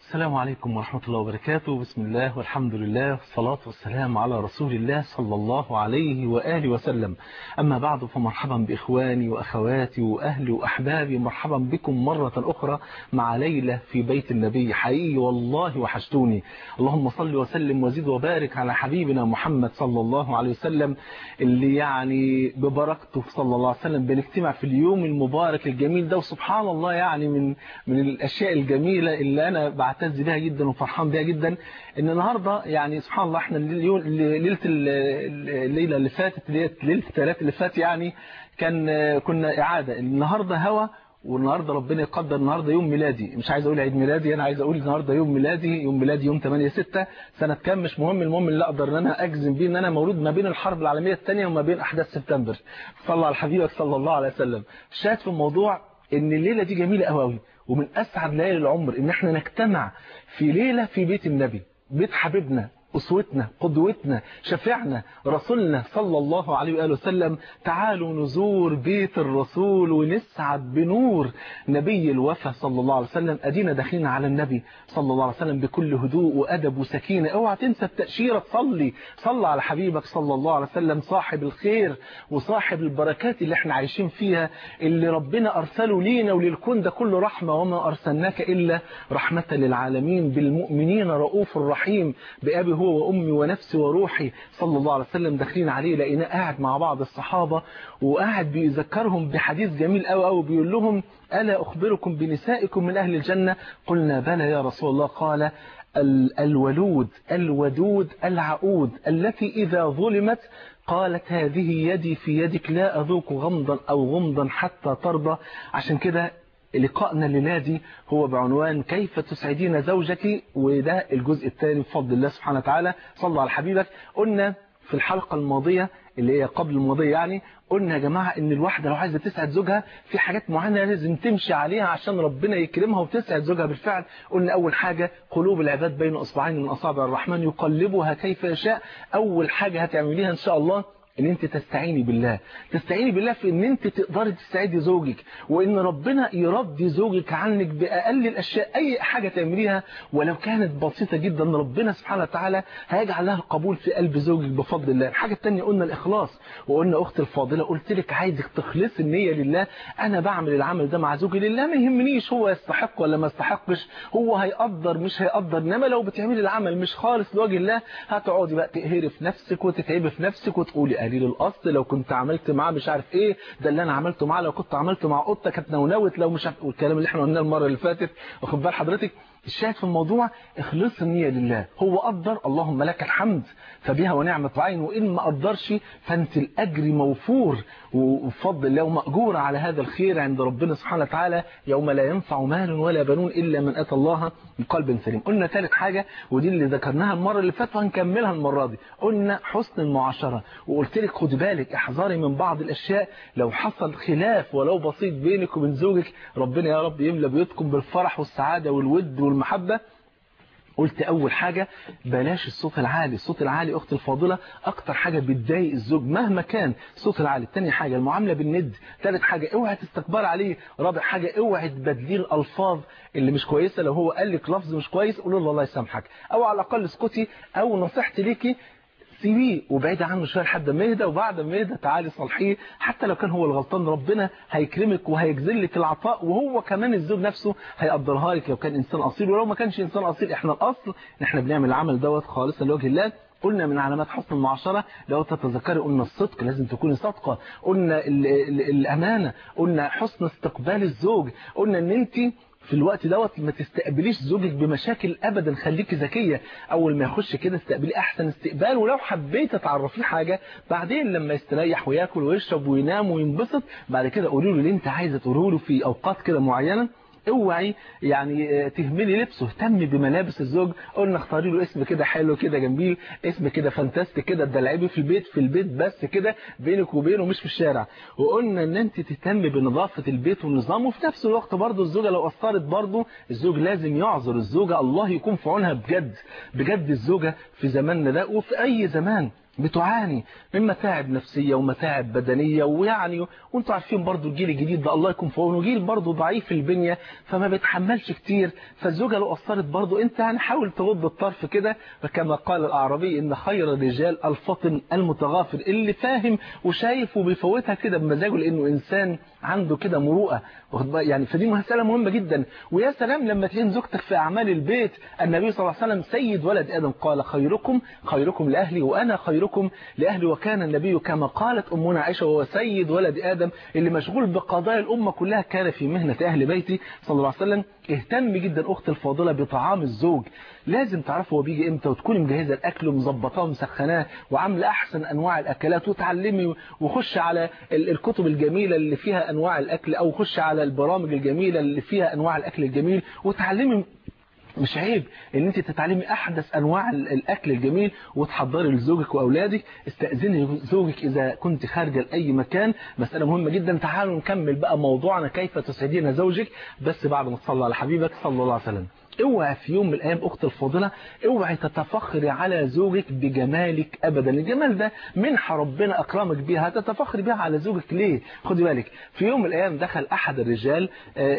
السلام عليكم ورحمة الله وبركاته بسم الله والحمد لله والصلاة والسلام على رسول الله صلى الله عليه وآله وسلم أما بعد فمرحبا بإخواني وأخواتي وأهلي وأحبابي مرحبا بكم مرة أخرى مع ليلة في بيت النبي حقيقي والله وحشتوني اللهم صل وسلم وزد وبارك على حبيبنا محمد صلى الله عليه وسلم اللي يعني ببركته صلى الله عليه وسلم بنجتمع في اليوم المبارك الجميل ده وسبحان الله يعني من من الأشياء الجميلة اللي أنا بعتز بها جدا وفرحان بها جدا ان النهارده يعني سبحان الله احنا اليوم ليله الليله اللي فاتت ليله الثلاث اللي فات يعني كان كنا اعاده النهارده هوا والنهارده ربنا يقدر النهارده يوم ميلادي مش عايز اقول عيد ميلادي انا عايز اقول النهارده يوم ميلادي يوم ميلادي يوم 8 6 سنه كام مش مهم المهم اللي اقدر ان انا اجزم بيه ان انا مولود ما بين الحرب العالميه الثانيه وما بين احداث سبتمبر صلى على حبيبك صلى الله عليه وسلم شاهد في الموضوع ان الليله دي جميله قوي قوي ومن أسعد ليالي العمر إن احنا نجتمع في ليلة في بيت النبي بيت حبيبنا أسوتنا قدوتنا شفيعنا رسولنا صلى الله عليه وآله وسلم تعالوا نزور بيت الرسول ونسعد بنور نبي الوفا صلى الله عليه وسلم أدينا داخلين على النبي صلى الله عليه وسلم بكل هدوء وأدب وسكينة اوعى تنسى التأشيرة تصلي صلى على حبيبك صلى الله عليه وسلم صاحب الخير وصاحب البركات اللي احنا عايشين فيها اللي ربنا أرسله لينا وللكون ده كله رحمة وما أرسلناك إلا رحمة للعالمين بالمؤمنين رؤوف رحيم بأبي هو وأمي ونفسي وروحي صلى الله عليه وسلم داخلين عليه لقيناه قاعد مع بعض الصحابة وقاعد بيذكرهم بحديث جميل قوي قوي بيقول لهم ألا أخبركم بنسائكم من أهل الجنة قلنا بلى يا رسول الله قال الولود الودود العقود التي إذا ظلمت قالت هذه يدي في يدك لا أذوق غمضا أو غمضا حتى ترضى عشان كده لقائنا الليلة دي هو بعنوان كيف تسعدين زوجك وده الجزء الثاني بفضل الله سبحانه وتعالى صلى على حبيبك قلنا في الحلقة الماضية اللي هي قبل الماضية يعني قلنا يا جماعة ان الواحدة لو عايزة تسعد زوجها في حاجات معينة لازم تمشي عليها عشان ربنا يكرمها وتسعد زوجها بالفعل قلنا اول حاجة قلوب العباد بين اصبعين من اصابع الرحمن يقلبها كيف يشاء اول حاجة هتعمليها ان شاء الله ان انت تستعيني بالله تستعيني بالله في ان انت تقدري تساعدي زوجك وان ربنا يرضي زوجك عنك باقل الاشياء اي حاجة تعمليها ولو كانت بسيطة جدا ربنا سبحانه وتعالى هيجعل لها القبول في قلب زوجك بفضل الله الحاجة الثانيه قلنا الاخلاص وقلنا اختي الفاضلة قلت لك عايزك تخلصي النية لله انا بعمل العمل ده مع زوجي لله ما يهمنيش هو يستحق ولا ما يستحقش هو هيقدر مش هيقدر انما لو بتعملي العمل مش خالص لوجه الله هتقعدي بقى تقهري في نفسك وتتعبي في نفسك وتقولي قليل الاصل لو كنت عملت معاه مش عارف ايه ده اللي انا عملته معاه لو كنت عملته مع قطه كانت نونوت لو مش عارف والكلام اللي احنا قلناه المره اللي فاتت واخد بال حضرتك الشاهد في الموضوع اخلص النية لله هو قدر اللهم لك الحمد فبها ونعمة عين وإن ما قدرش فانت الأجر موفور وفضل الله ومأجور على هذا الخير عند ربنا سبحانه وتعالى يوم لا ينفع مال ولا بنون إلا من أتى الله بقلب سليم قلنا ثالث حاجة ودي اللي ذكرناها المرة اللي فاتت وهنكملها المرة دي قلنا حسن المعاشرة وقلت لك خد بالك احذري من بعض الأشياء لو حصل خلاف ولو بسيط بينك وبين زوجك ربنا يا رب يملى بيوتكم بالفرح والسعادة والود والمحبة قلت أول حاجة بلاش الصوت العالي الصوت العالي أختي الفاضلة أكتر حاجة بتضايق الزوج مهما كان الصوت العالي تاني حاجة المعاملة بالند ثالث حاجة اوعي تستكبر عليه رابع حاجة اوعي تبدليه الألفاظ اللي مش كويسة لو هو قال لك لفظ مش كويس قول له الله يسامحك أو على الأقل اسكتي أو نصيحتي ليكي سيبيه وبعيد عنه شويه لحد ما يهدى وبعد ما يهدى تعالي صالحيه حتى لو كان هو الغلطان ربنا هيكرمك وهيجزل لك العطاء وهو كمان الزوج نفسه هيقدرها لك لو كان انسان اصيل ولو ما كانش انسان اصيل احنا الاصل ان احنا بنعمل العمل دوت خالصا لوجه الله قلنا من علامات حسن المعاشرة لو تتذكري قلنا الصدق لازم تكوني صادقة قلنا ال ال الأمانة قلنا حسن استقبال الزوج قلنا ان انت في الوقت دوت ما تستقبليش زوجك بمشاكل ابدا خليكي ذكيه اول ما يخش كده استقبلي احسن استقبال ولو حبيت تعرفيه حاجه بعدين لما يستريح وياكل ويشرب وينام وينبسط بعد كده قولي له اللي انت عايزه تقوله له في اوقات كده معينه اوعي يعني تهملي لبسه اهتمي بملابس الزوج قلنا اختاري له اسم كده حلو كده جميل اسم كده فانتاستيك كده تدلعيه في البيت في البيت بس كده بينك وبينه مش في الشارع وقلنا ان انت تهتمي بنظافه البيت والنظام وفي نفس الوقت برضه الزوجه لو قصرت برضه الزوج لازم يعذر الزوجه الله يكون في عونها بجد بجد الزوجه في زماننا ده وفي اي زمان بتعاني من متاعب نفسية ومتاعب بدنية ويعني وانتوا عارفين برضو الجيل الجديد ده الله يكون في عونه جيل برضو ضعيف البنية فما بيتحملش كتير فالزوجة لو قصرت برضو انت يعني حاول تغض الطرف كده فكما قال الأعرابي ان خير الرجال الفطن المتغافر اللي فاهم وشايف وبيفوتها كده بمزاجه لانه انسان عنده كده مروءة يعني فدي مسألة مهمة جدا ويا سلام لما تلاقي زوجتك في أعمال البيت النبي صلى الله عليه وسلم سيد ولد آدم قال خيركم خيركم لأهلي وأنا خيركم لأهلي وكان النبي كما قالت أمنا عائشة وهو سيد ولد آدم اللي مشغول بقضايا الأمة كلها كان في مهنة أهل بيتي صلى الله عليه وسلم اهتم جدا أخت الفاضلة بطعام الزوج لازم تعرفوا هو بيجي امتى وتكوني مجهزه الاكل ومظبطاه ومسخناه وعامله احسن انواع الاكلات وتعلمي وخش على الكتب الجميله اللي فيها انواع الاكل او خش على البرامج الجميله اللي فيها انواع الاكل الجميل وتعلمي مش عيب ان انت تتعلمي احدث انواع الاكل الجميل وتحضري لزوجك واولادك استاذني زوجك اذا كنت خارجه لاي مكان مساله مهمه جدا تعالوا نكمل بقى موضوعنا كيف تسعدين زوجك بس بعد ما تصلي على حبيبك صلى الله عليه وسلم اوعى في يوم من الايام اخت الفاضله اوعي تتفخري على زوجك بجمالك ابدا الجمال ده منحه ربنا اكرمك بيها تتفخري بيها على زوجك ليه خدي بالك في يوم من الايام دخل احد الرجال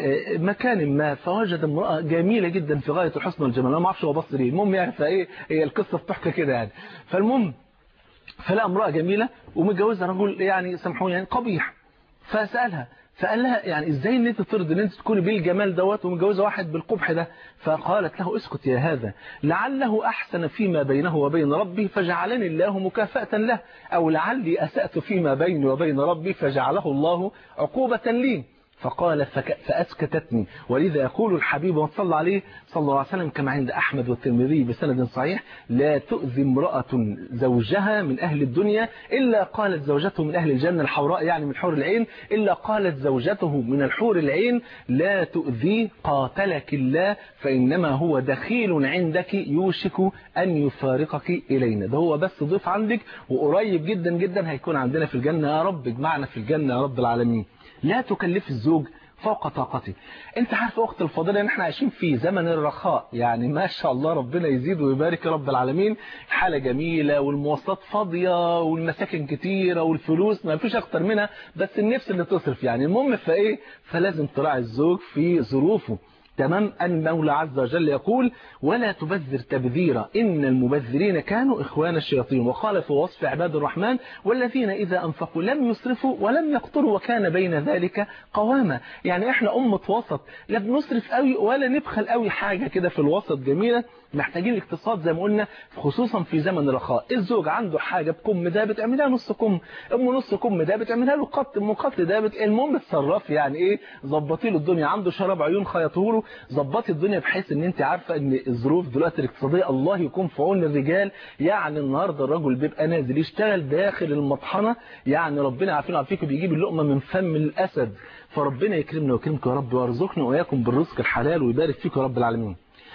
مكان ما فوجد امراه جميله جدا في غايه الحسن والجمال انا ما اعرفش هو بص ليه المهم يعني فايه هي القصه بتحكي كده يعني فالمهم فلقى امراه جميله ومتجوزها رجل يعني سامحوني يعني قبيح فسالها فقال لها يعني ازاي ان انت ترضي ان انت تكوني بالجمال دوت ومتجوزه واحد بالقبح ده فقالت له اسكت يا هذا لعله احسن فيما بينه وبين ربي فجعلني الله مكافأة له او لعلي اسأت فيما بيني وبين ربي فجعله الله عقوبة لي فقال فك... فأسكتتني ولذا يقول الحبيب صلى عليه صلى الله عليه وسلم كما عند أحمد والترمذي بسند صحيح لا تؤذي امرأة زوجها من أهل الدنيا إلا قالت زوجته من أهل الجنة الحوراء يعني من حور العين إلا قالت زوجته من الحور العين لا تؤذي قاتلك الله فإنما هو دخيل عندك يوشك أن يفارقك إلينا ده هو بس ضيف عندك وقريب جدا جدا هيكون عندنا في الجنة يا رب اجمعنا في الجنة يا رب العالمين لا تكلف الزوج فوق طاقته انت عارف اخت الفاضله ان احنا عايشين في زمن الرخاء يعني ما شاء الله ربنا يزيد ويبارك يا رب العالمين حاله جميله والمواصلات فاضيه والمساكن كتيره والفلوس ما فيش اكتر منها بس النفس اللي تصرف يعني المهم فايه فلازم تراعي الزوج في ظروفه تمام المولى عز وجل يقول ولا تبذر تبذيرا إن المبذرين كانوا إخوان الشياطين وقال في وصف عباد الرحمن والذين إذا أنفقوا لم يسرفوا ولم يقتروا وكان بين ذلك قواما يعني إحنا أمة وسط لا بنصرف قوي ولا نبخل قوي حاجة كده في الوسط جميلة محتاجين الاقتصاد زي ما قلنا خصوصا في زمن الرخاء الزوج عنده حاجة بكم ده بتعملها نص كم ام نص كم ده بتعملها له قط ام قط ده بت... المهم اتصرفي يعني ايه ظبطي له الدنيا عنده شراب عيون خيطه له ظبطي الدنيا بحيث ان انت عارفه ان الظروف دلوقتي الاقتصاديه الله يكون في عون الرجال يعني النهارده الرجل بيبقى نازل يشتغل داخل المطحنه يعني ربنا عارفين عارفيكم بيجيب اللقمه من فم الاسد فربنا يكرمنا ويكرمكم يا رب ويرزقنا واياكم بالرزق الحلال ويبارك فيكم يا رب العالمين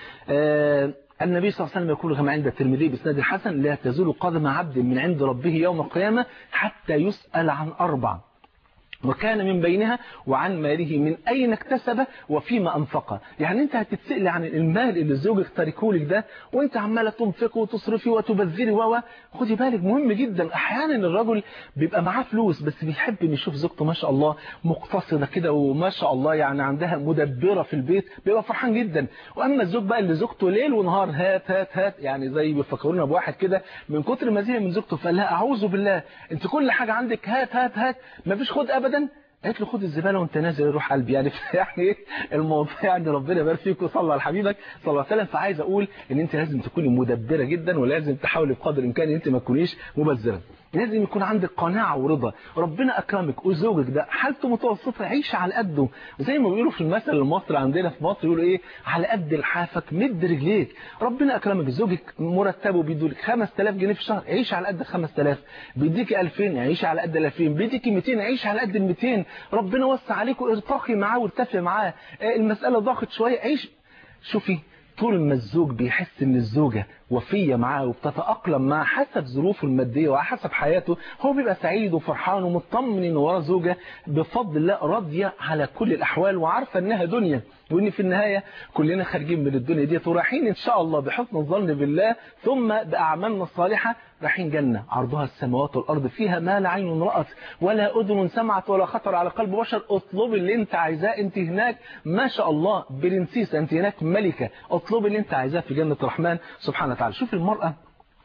آه النبي صلى الله عليه وسلم يقول كما عند الترمذي باسناد الحسن لا تزول قدم عبد من عند ربه يوم القيامة حتى يسأل عن أربع وكان من بينها وعن ماله من أين اكتسب وفيما أنفقه يعني أنت هتتسأل عن المال اللي زوجك تاركهولك ده وأنت عمالة تنفقه وتصرفي وتبذري و خدي بالك مهم جدا أحيانا الرجل بيبقى معاه فلوس بس بيحب إن يشوف زوجته ما شاء الله مقتصدة كده وما شاء الله يعني عندها مدبرة في البيت بيبقى فرحان جدا وأما الزوج بقى اللي زوجته ليل ونهار هات هات هات يعني زي بيفكرونا بواحد كده من كتر ما زهق من زوجته فقال لها أعوذ بالله أنت كل حاجة عندك هات هات هات ما فيش خد أبدا قالت له خد الزباله وانت نازل روح قلبي يعني يعني ايه الموضوع يعني ربنا يبارك فيك وصلى على حبيبك صلى الله عليه وسلم فعايز اقول ان انت لازم تكوني مدبره جدا ولازم تحاولي بقدر الامكان ان انت ما تكونيش مبذره لازم يكون عندك قناعة ورضا ربنا أكرمك وزوجك ده حالته متوسطة عيش على قده زي ما بيقولوا في المثل المصري عندنا في مصر يقولوا إيه على قد لحافك مد رجليك ربنا أكرمك زوجك مرتبه بيدولك 5000 جنيه في الشهر عيش على قد 5000 بيديك 2000 عيش على قد ال 2000 بيديك 200 عيش على قد ال 200 ربنا وسع عليك وارتقي معاه وارتفع معاه المسألة ضاقت شوية عيش شوفي طول ما الزوج بيحس ان الزوجة وفية معاه وبتتأقلم معاه حسب ظروفه المادية وحسب حياته هو بيبقى سعيد وفرحان ومطمن ان وراه زوجة بفضل الله راضية على كل الأحوال وعارفة انها دنيا وان في النهاية كلنا خارجين من الدنيا دي ورايحين ان شاء الله بحسن الظن بالله ثم بأعمالنا الصالحة رايحين جنة عرضها السماوات والأرض فيها ما لا عين رأت ولا أذن سمعت ولا خطر على قلب بشر اطلب اللي انت عايزاه انت هناك ما شاء الله برنسيس انت هناك ملكة اطلب اللي انت عايزاه في جنة الرحمن سبحانه وتعالى شوف المرأة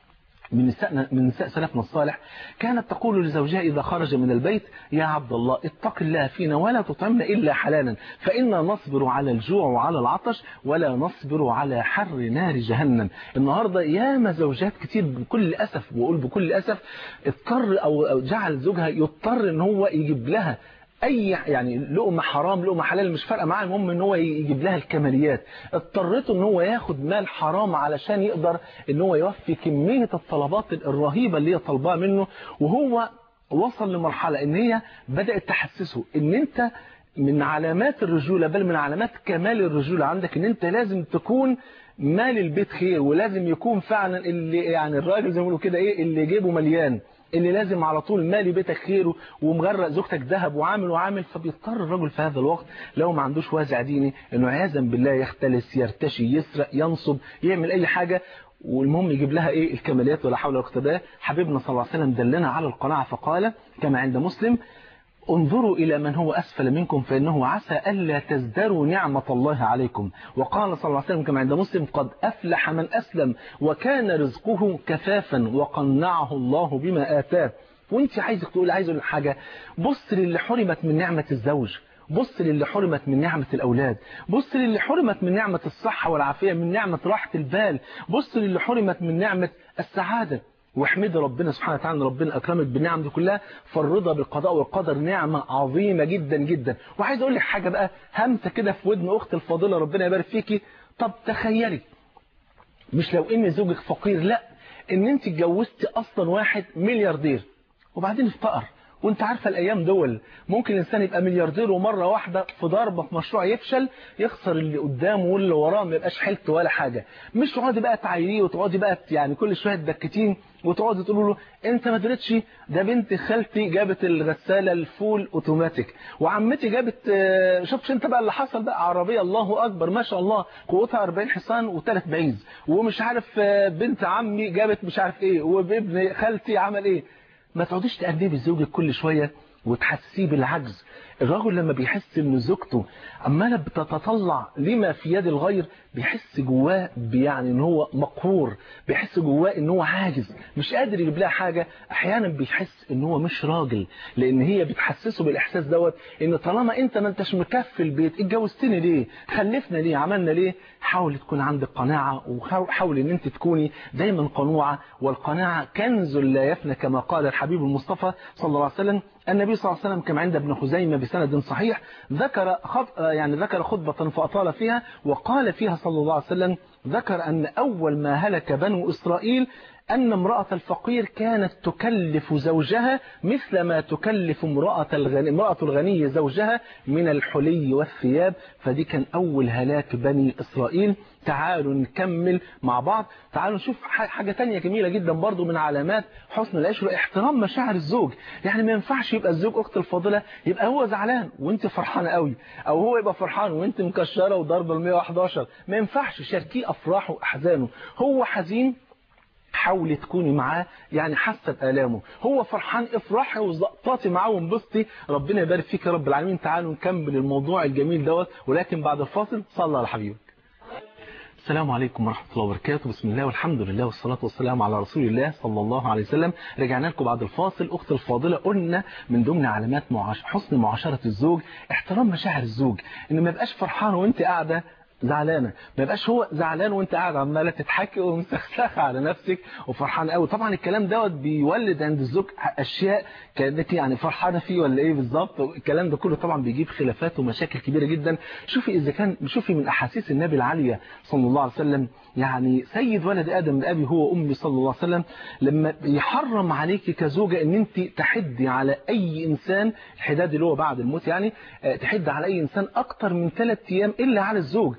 من نساء من نساء سلفنا الصالح كانت تقول لزوجها إذا خرج من البيت يا عبد الله اتق الله فينا ولا تطعمنا إلا حلالا فإنا نصبر على الجوع وعلى العطش ولا نصبر على حر نار جهنم النهاردة ياما زوجات كتير بكل أسف بقول بكل أسف اضطر أو جعل زوجها يضطر ان هو يجيب لها اي يعني لقمه حرام لقمه حلال مش فارقه معاه المهم ان هو يجيب لها الكماليات اضطرته ان هو ياخد مال حرام علشان يقدر ان هو يوفي كميه الطلبات الرهيبه اللي هي طالباها منه وهو وصل لمرحله ان هي بدات تحسسه ان انت من علامات الرجوله بل من علامات كمال الرجوله عندك ان انت لازم تكون مال البيت خير ولازم يكون فعلا اللي يعني الراجل زي ما بيقولوا كده ايه اللي جيبه مليان اللي لازم على طول مالي بيتك خير ومغرق زوجتك ذهب وعامل وعامل فبيضطر الرجل في هذا الوقت لو ما عندوش وازع ديني انه عياذا بالله يختلس يرتشي يسرق ينصب يعمل اي حاجة والمهم يجيب لها ايه الكماليات ولا حول ولا قوه الا بالله حبيبنا صلى الله عليه وسلم دلنا على القناعه فقال كما عند مسلم انظروا إلى من هو أسفل منكم فإنه عسى ألا تزدروا نعمة الله عليكم وقال صلى الله عليه وسلم كما عند مسلم قد أفلح من أسلم وكان رزقه كفافا وقنعه الله بما آتاه وانت عايزك تقول عايز اقول حاجة بص للي حرمت من نعمة الزوج بص للي حرمت من نعمة الأولاد بص للي حرمت من نعمة الصحة والعافية من نعمة راحة البال بص للي حرمت من نعمة السعادة واحمد ربنا سبحانه وتعالى ربنا أكرمك بالنعم دي كلها فالرضا بالقضاء والقدر نعمة عظيمة جدا جدا وعايز أقول لك حاجة بقى همسة كده في ودن أخت الفاضلة ربنا يبارك فيكي طب تخيلي مش لو إن زوجك فقير لا إن أنت اتجوزتي أصلا واحد ملياردير وبعدين افتقر وانت عارفة الايام دول ممكن الانسان يبقى ملياردير ومرة واحدة في ضربة في مشروع يفشل يخسر اللي قدامه واللي وراه ما يبقاش حلت ولا حاجة مش تقعدي بقى تعايريه وتقعدي بقى يعني كل شوية تدكتين وتقعدي تقولوا له انت ما درتش ده بنت خالتي جابت الغسالة الفول اوتوماتيك وعمتي جابت شوفش انت بقى اللي حصل بقى عربية الله اكبر ما شاء الله قوتها 40 حصان وثلاث بعيز ومش عارف بنت عمي جابت مش عارف ايه وابن خالتي عمل ايه ما تقعديش تأدبي زوجك كل شوية وتحسيه بالعجز الرجل لما بيحس ان زوجته عماله بتتطلع لما في يد الغير بيحس جواه يعني ان هو مقهور بيحس جواه ان هو عاجز مش قادر يجيب لها حاجه احيانا بيحس ان هو مش راجل لان هي بتحسسه بالاحساس دوت ان طالما انت ما انتش مكفي البيت اتجوزتني ليه خلفنا ليه عملنا ليه حاول تكون عندك قناعه وحاول ان انت تكوني دايما قنوعه والقناعه كنز لا يفنى كما قال الحبيب المصطفى صلى الله عليه وسلم النبي صلى الله عليه وسلم كما عند ابن خزيمة بسند صحيح ذكر خط يعني ذكر خطبة فأطال فيها وقال فيها صلى الله عليه وسلم ذكر أن أول ما هلك بنو إسرائيل أن امرأة الفقير كانت تكلف زوجها مثل ما تكلف امرأة الغني, امرأة الغني زوجها من الحلي والثياب فدي كان أول هلاك بني إسرائيل تعالوا نكمل مع بعض تعالوا نشوف حاجة تانية جميلة جدا برضو من علامات حسن العشرة احترام مشاعر الزوج يعني ما ينفعش يبقى الزوج أخت الفاضلة يبقى هو زعلان وانت فرحانة قوي أو هو يبقى فرحان وانت مكشرة وضربة ال 111 ما ينفعش شاركيه أفراحه وأحزانه هو حزين حاولي تكوني معاه يعني حاسه بآلامه هو فرحان افرحي وزقطاتي معاه وانبسطي ربنا يبارك فيك يا رب العالمين تعالوا نكمل الموضوع الجميل دوت ولكن بعد الفاصل صلى على حبيبك السلام عليكم ورحمة الله وبركاته بسم الله والحمد لله والصلاة والسلام على رسول الله صلى الله عليه وسلم رجعنا لكم بعد الفاصل أخت الفاضلة قلنا من ضمن علامات معاش... حسن معاشرة الزوج احترام مشاعر الزوج إن ما يبقاش فرحان وانت قاعدة زعلانة ما يبقاش هو زعلان وانت قاعد عماله تضحكي ومسخسخه على نفسك وفرحان قوي طبعا الكلام دوت بيولد عند الزوج اشياء كانك يعني فرحانه فيه ولا ايه بالظبط الكلام ده كله طبعا بيجيب خلافات ومشاكل كبيره جدا شوفي اذا كان شوفي من احاسيس النبي العاليه صلى الله عليه وسلم يعني سيد ولد ادم من ابي هو امي صلى الله عليه وسلم لما يحرم عليك كزوجه ان انت تحدي على اي انسان الحداد اللي هو بعد الموت يعني تحد على اي انسان اكتر من ثلاث ايام الا على الزوج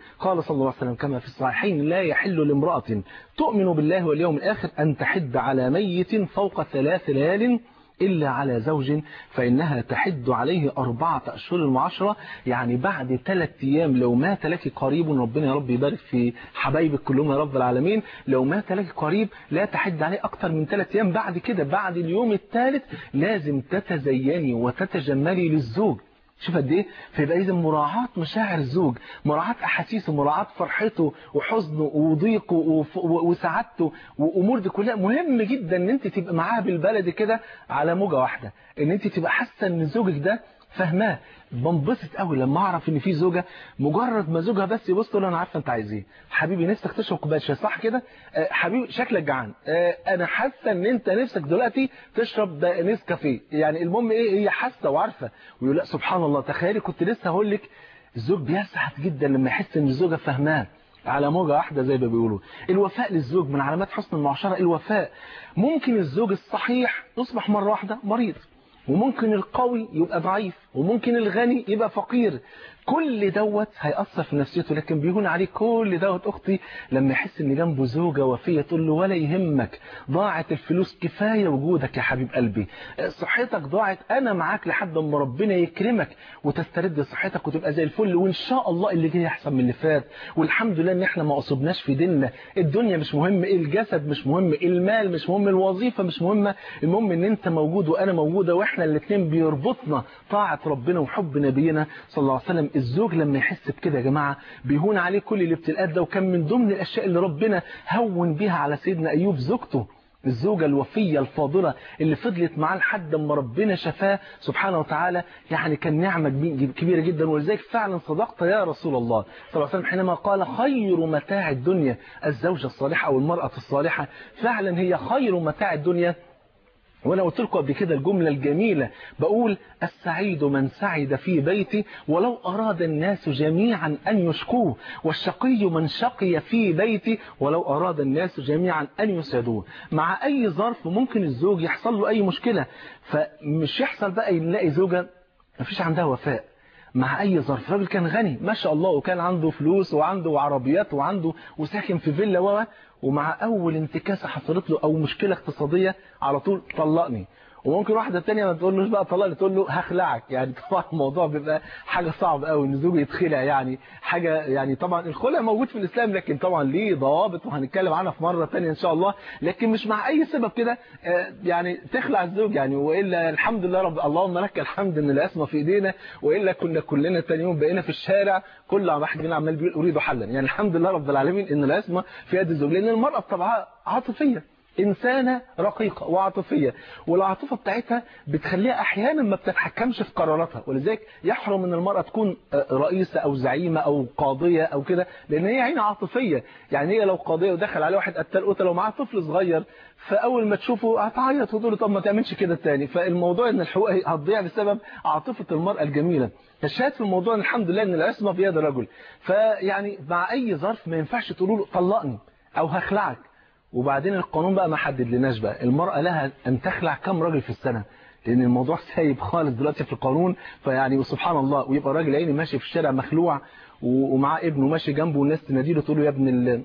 قال صلى الله عليه وسلم كما في الصحيحين لا يحل لامرأة تؤمن بالله واليوم الآخر أن تحد على ميت فوق ثلاث ليال إلا على زوج فإنها تحد عليه أربعة أشهر وعشرة يعني بعد ثلاث أيام لو مات لك قريب ربنا يا رب يبارك في حبايبك كلهم يا رب العالمين لو مات لك قريب لا تحد عليه أكتر من ثلاث أيام بعد كده بعد اليوم الثالث لازم تتزيني وتتجملي للزوج شوف قد ايه فيبقى اذا مراعاه مشاعر الزوج مراعاه احاسيسه مراعاه فرحته وحزنه وضيقه وف- وسعادته وامور دي كلها مهم جدا ان انت تبقى معاها بالبلد كده على موجه واحده ان انت تبقى حاسه ان زوجك ده فاهماه بنبسط قوي لما اعرف ان في زوجه مجرد ما زوجها بس يبص له انا عارفه انت عايز ايه حبيبي نفسك تشرب كوبايه شاي صح كده آه، حبيبي شكلك جعان آه، انا حاسه ان انت نفسك دلوقتي تشرب ده نسكافيه يعني المهم ايه هي حاسه وعارفه ويقول لا سبحان الله تخيلي كنت لسه هقول لك الزوج بيسعد جدا لما يحس ان الزوجه فاهماه على موجة واحدة زي ما بيقولوا الوفاء للزوج من علامات حسن المعاشرة الوفاء ممكن الزوج الصحيح يصبح مرة واحدة مريض وممكن القوي يبقى ضعيف وممكن الغني يبقى فقير كل دوت هيأثر في نفسيته لكن بيهون عليه كل دوت أختي لما يحس إن جنبه زوجة وفية تقول له ولا يهمك ضاعت الفلوس كفاية وجودك يا حبيب قلبي صحتك ضاعت أنا معاك لحد ما ربنا يكرمك وتسترد صحتك وتبقى زي الفل وإن شاء الله اللي جاي أحسن من اللي فات والحمد لله إن إحنا ما أصبناش في ديننا الدنيا مش مهم الجسد مش مهم المال مش مهم الوظيفة مش مهمة المهم إن أنت موجود وأنا موجودة وإحنا الاثنين بيربطنا طاعة ربنا وحب نبينا صلى الله عليه وسلم الزوج لما يحس بكده يا جماعة بيهون عليه كل الابتلاءات ده وكان من ضمن الأشياء اللي ربنا هون بيها على سيدنا أيوب زوجته الزوجة الوفية الفاضلة اللي فضلت معاه لحد ما ربنا شفاه سبحانه وتعالى يعني كان نعمة كبيرة جدا ولذلك فعلا صدقت يا رسول الله صلى الله عليه وسلم حينما قال خير متاع الدنيا الزوجة الصالحة أو المرأة الصالحة فعلا هي خير متاع الدنيا وانا قلت لكم قبل كده الجملة الجميلة بقول السعيد من سعد في بيتي ولو أراد الناس جميعا أن يشكوه والشقي من شقي في بيتي ولو أراد الناس جميعا أن يسعدوه مع أي ظرف ممكن الزوج يحصل له أي مشكلة فمش يحصل بقى يلاقي زوجة مفيش عندها وفاء مع اي ظرف راجل كان غني ما شاء الله وكان عنده فلوس وعنده عربيات وعنده وساكن في فيلا و ومع اول انتكاسه حصلت له او مشكله اقتصاديه على طول طلقني وممكن واحدة تانية ما تقولوش بقى طلقني تقول له هخلعك يعني طبعا الموضوع بيبقى حاجة صعبة قوي ان زوجه يتخلع يعني حاجة يعني طبعا الخلع موجود في الإسلام لكن طبعا ليه ضوابط وهنتكلم عنها في مرة تانية إن شاء الله لكن مش مع أي سبب كده يعني تخلع الزوج يعني وإلا الحمد لله رب اللهم لك الحمد إن العصمة في إيدينا وإلا كنا كلنا تاني يوم بقينا في الشارع كل واحد فينا عمال بيقول أريد حلا يعني الحمد لله رب العالمين إن العصمة في يد الزوج لأن المرأة بطبعها عاطفية إنسانة رقيقة وعاطفية والعاطفة بتاعتها بتخليها أحيانا ما بتتحكمش في قراراتها ولذلك يحرم أن المرأة تكون رئيسة أو زعيمة أو قاضية أو كده لأن هي عين عاطفية يعني هي لو قاضية ودخل عليه واحد قتال قتل لو معاه طفل صغير فأول ما تشوفه هتعيط وتقول له طب ما تعملش كده تاني فالموضوع أن الحقوق هتضيع بسبب عاطفة المرأة الجميلة الشاهد في الموضوع إن الحمد لله أن العصمة بيد الرجل فيعني مع أي ظرف ما ينفعش تقول له طلقني أو هخلعك وبعدين القانون بقى ما حدد لناش بقى المرأة لها أن تخلع كم راجل في السنة لأن الموضوع سايب خالص دلوقتي في القانون فيعني وسبحان الله ويبقى راجل عيني ماشي في الشارع مخلوع ومعاه ابنه ماشي جنبه والناس تناديله تقول له يا ابن ال...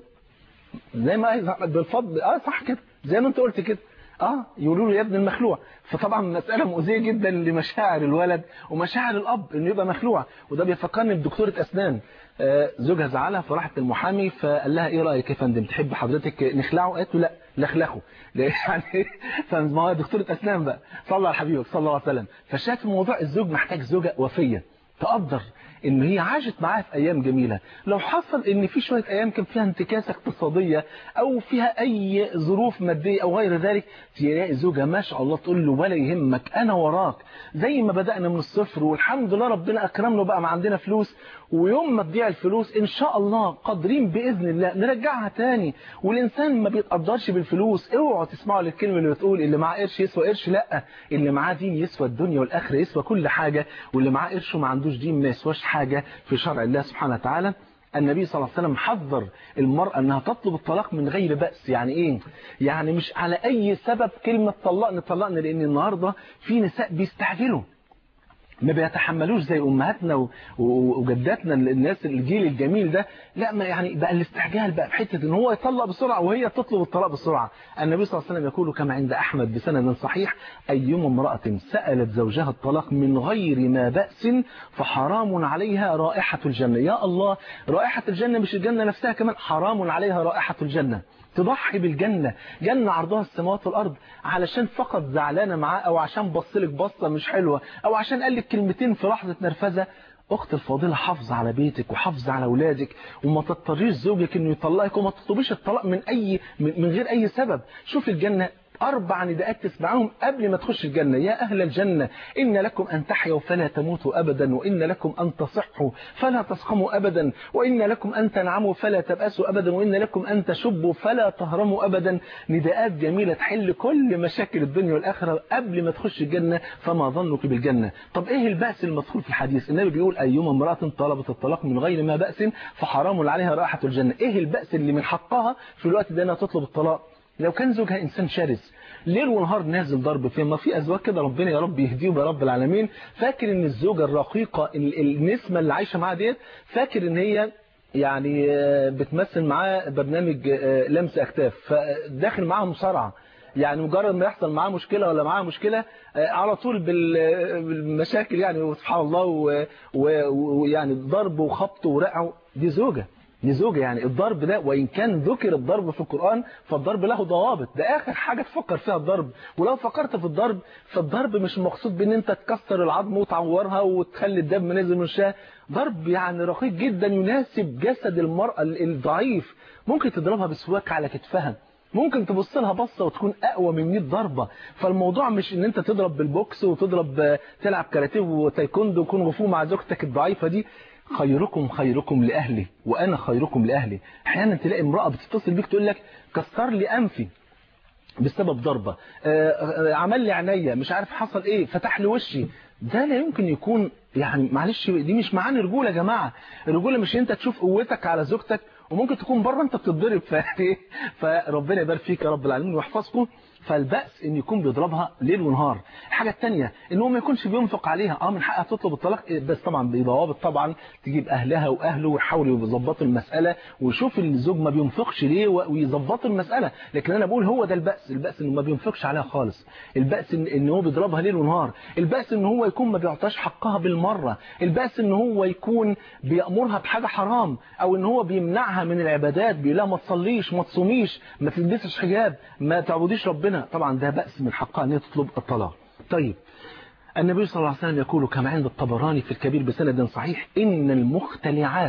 زي ما بالفضل اه صح كده زي ما انت قلت كده اه يقولوا له يا ابن المخلوع فطبعا مسألة مؤذية جدا لمشاعر الولد ومشاعر الأب انه يبقى مخلوع وده بيفكرني بدكتورة أسنان آه زوجها زعلها فراحت للمحامي فقال لها ايه رأيك يا فندم تحب حضرتك نخلعه قالت له لا لخلخه يعني فما هو دكتورة أسنان بقى صلى على حبيبك صلى الله عليه وسلم فشاف الموضوع الزوج محتاج زوجة وفية تقدر ان هي عاشت معاه في ايام جميلة لو حصل ان في شوية ايام كان فيها انتكاسة اقتصادية او فيها اي ظروف مادية او غير ذلك تلاقي زوجها ما شاء الله تقول له ولا يهمك انا وراك زي ما بدأنا من الصفر والحمد لله ربنا اكرمنا بقى ما عندنا فلوس ويوم ما تضيع الفلوس ان شاء الله قادرين باذن الله نرجعها تاني والانسان ما بيتقدرش بالفلوس اوعوا تسمعوا للكلمه اللي بتقول اللي معاه قرش يسوى قرش لا اللي معاه دين يسوى الدنيا والاخره يسوى كل حاجه واللي معاه قرش وما عندوش دين ما يسواش حاجه في شرع الله سبحانه وتعالى النبي صلى الله عليه وسلم حذر المرأة أنها تطلب الطلاق من غير بأس يعني إيه؟ يعني مش على أي سبب كلمة طلقني طلقني لأن النهاردة في نساء بيستعجلوا ما بيتحملوش زي امهاتنا و- و- وجداتنا الناس الجيل الجميل ده لا ما يعني بقى الاستعجال بقى بحته ان هو يطلق بسرعه وهي تطلب الطلاق بسرعه النبي صلى الله عليه وسلم يقول كما عند احمد بسند صحيح ايما امراه سالت زوجها الطلاق من غير ما باس فحرام عليها رائحه الجنه يا الله رائحه الجنه مش الجنه نفسها كمان حرام عليها رائحه الجنه تضحي بالجنة جنة عرضها السماوات والأرض علشان فقط زعلانة معاه أو عشان بصلك بصة مش حلوة أو عشان قال لك كلمتين في لحظة نرفزة أخت الفاضلة حافظ على بيتك وحافظ على أولادك وما تضطريش زوجك إنه يطلقك وما تطلبيش الطلاق من أي من من غير أي سبب شوف الجنة أربع نداءات تسمعهم قبل ما تخش الجنة يا أهل الجنة إن لكم أن تحيوا فلا تموتوا أبدا وإن لكم أن تصحوا فلا تسقموا أبدا وإن لكم أن تنعموا فلا تبأسوا أبدا وإن لكم أن تشبوا فلا تهرموا أبدا نداءات جميلة تحل كل مشاكل الدنيا والآخرة قبل ما تخش الجنة فما ظنك بالجنة طب إيه البأس المذكور في الحديث النبي بيقول أيما امرأة طلبت الطلاق من غير ما بأس فحرام عليها رائحة الجنة إيه البأس اللي من حقها في الوقت ده أنها تطلب الطلاق لو كان زوجها إنسان شرس ليل ونهار نازل ضرب فيه ما في أزواج كده ربنا يا رب يهديهم يا رب العالمين فاكر إن الزوجة الرقيقة ال- النسمة اللي عايشة معاها ديت فاكر إن هي يعني آه، بتمثل معاه برنامج آه، لمس أكتاف فداخل معاها مصارعة يعني مجرد ما يحصل معاه مشكلة ولا معاه مشكلة آه، على طول بال- بالمشاكل يعني سبحان الله و- و- ويعني ضرب وخبط ورقع دي زوجة دي زوجة يعني الضرب ده وإن كان ذكر الضرب في القرآن فالضرب له ضوابط ده آخر حاجة تفكر فيها الضرب ولو فكرت في الضرب فالضرب مش مقصود بأن أنت تكسر العظم وتعورها وتخلي الدم نازل من الشاه ضرب يعني رقيق جدا يناسب جسد المرأة الضعيف ممكن تضربها بسواك على كتفها ممكن تبص لها بصه وتكون اقوى من 100 ضربه فالموضوع مش ان انت تضرب بالبوكس وتضرب آه، تلعب كاراتيه وتايكوندو وكونغ فو مع زوجتك الضعيفه دي خيركم خيركم لاهلي وانا خيركم لاهلي احيانا تلاقي امراه بتتصل بيك تقول لك كسر لي انفي بسبب ضربة آه، آه، عمل لي عينيا مش عارف حصل ايه فتح لي وشي ده لا يمكن يكون يعني معلش دي مش معاني رجولة يا جماعة الرجولة مش انت تشوف قوتك على زوجتك وممكن تكون بره انت بتتضرب ف... فربنا يبارك فيك يا رب العالمين ويحفظكم فالبأس ان يكون بيضربها ليل ونهار الحاجة الثانية ان هو ما يكونش بينفق عليها اه من حقها تطلب الطلاق بس طبعا بضوابط طبعا تجيب اهلها واهله ويحاولوا يظبطوا المسألة ويشوف الزوج ما بينفقش ليه و- ويظبطوا المسألة لكن انا بقول هو ده البأس البأس انه ما بينفقش عليها خالص البأس ان, إن هو بيضربها ليل ونهار البأس ان هو يكون ما بيعطاش حقها بالمرة البأس ان هو يكون بيأمرها بحاجة حرام او ان هو بيمنعها من العبادات بيقول لها ما تصليش ما تصوميش ما تلبسش حجاب ما تعبديش ربنا طبعا ده بأس من حقها ان هي تطلب الطلاق طيب النبي صلى الله عليه وسلم يقول كما عند الطبراني في الكبير بسند صحيح إن المختلعات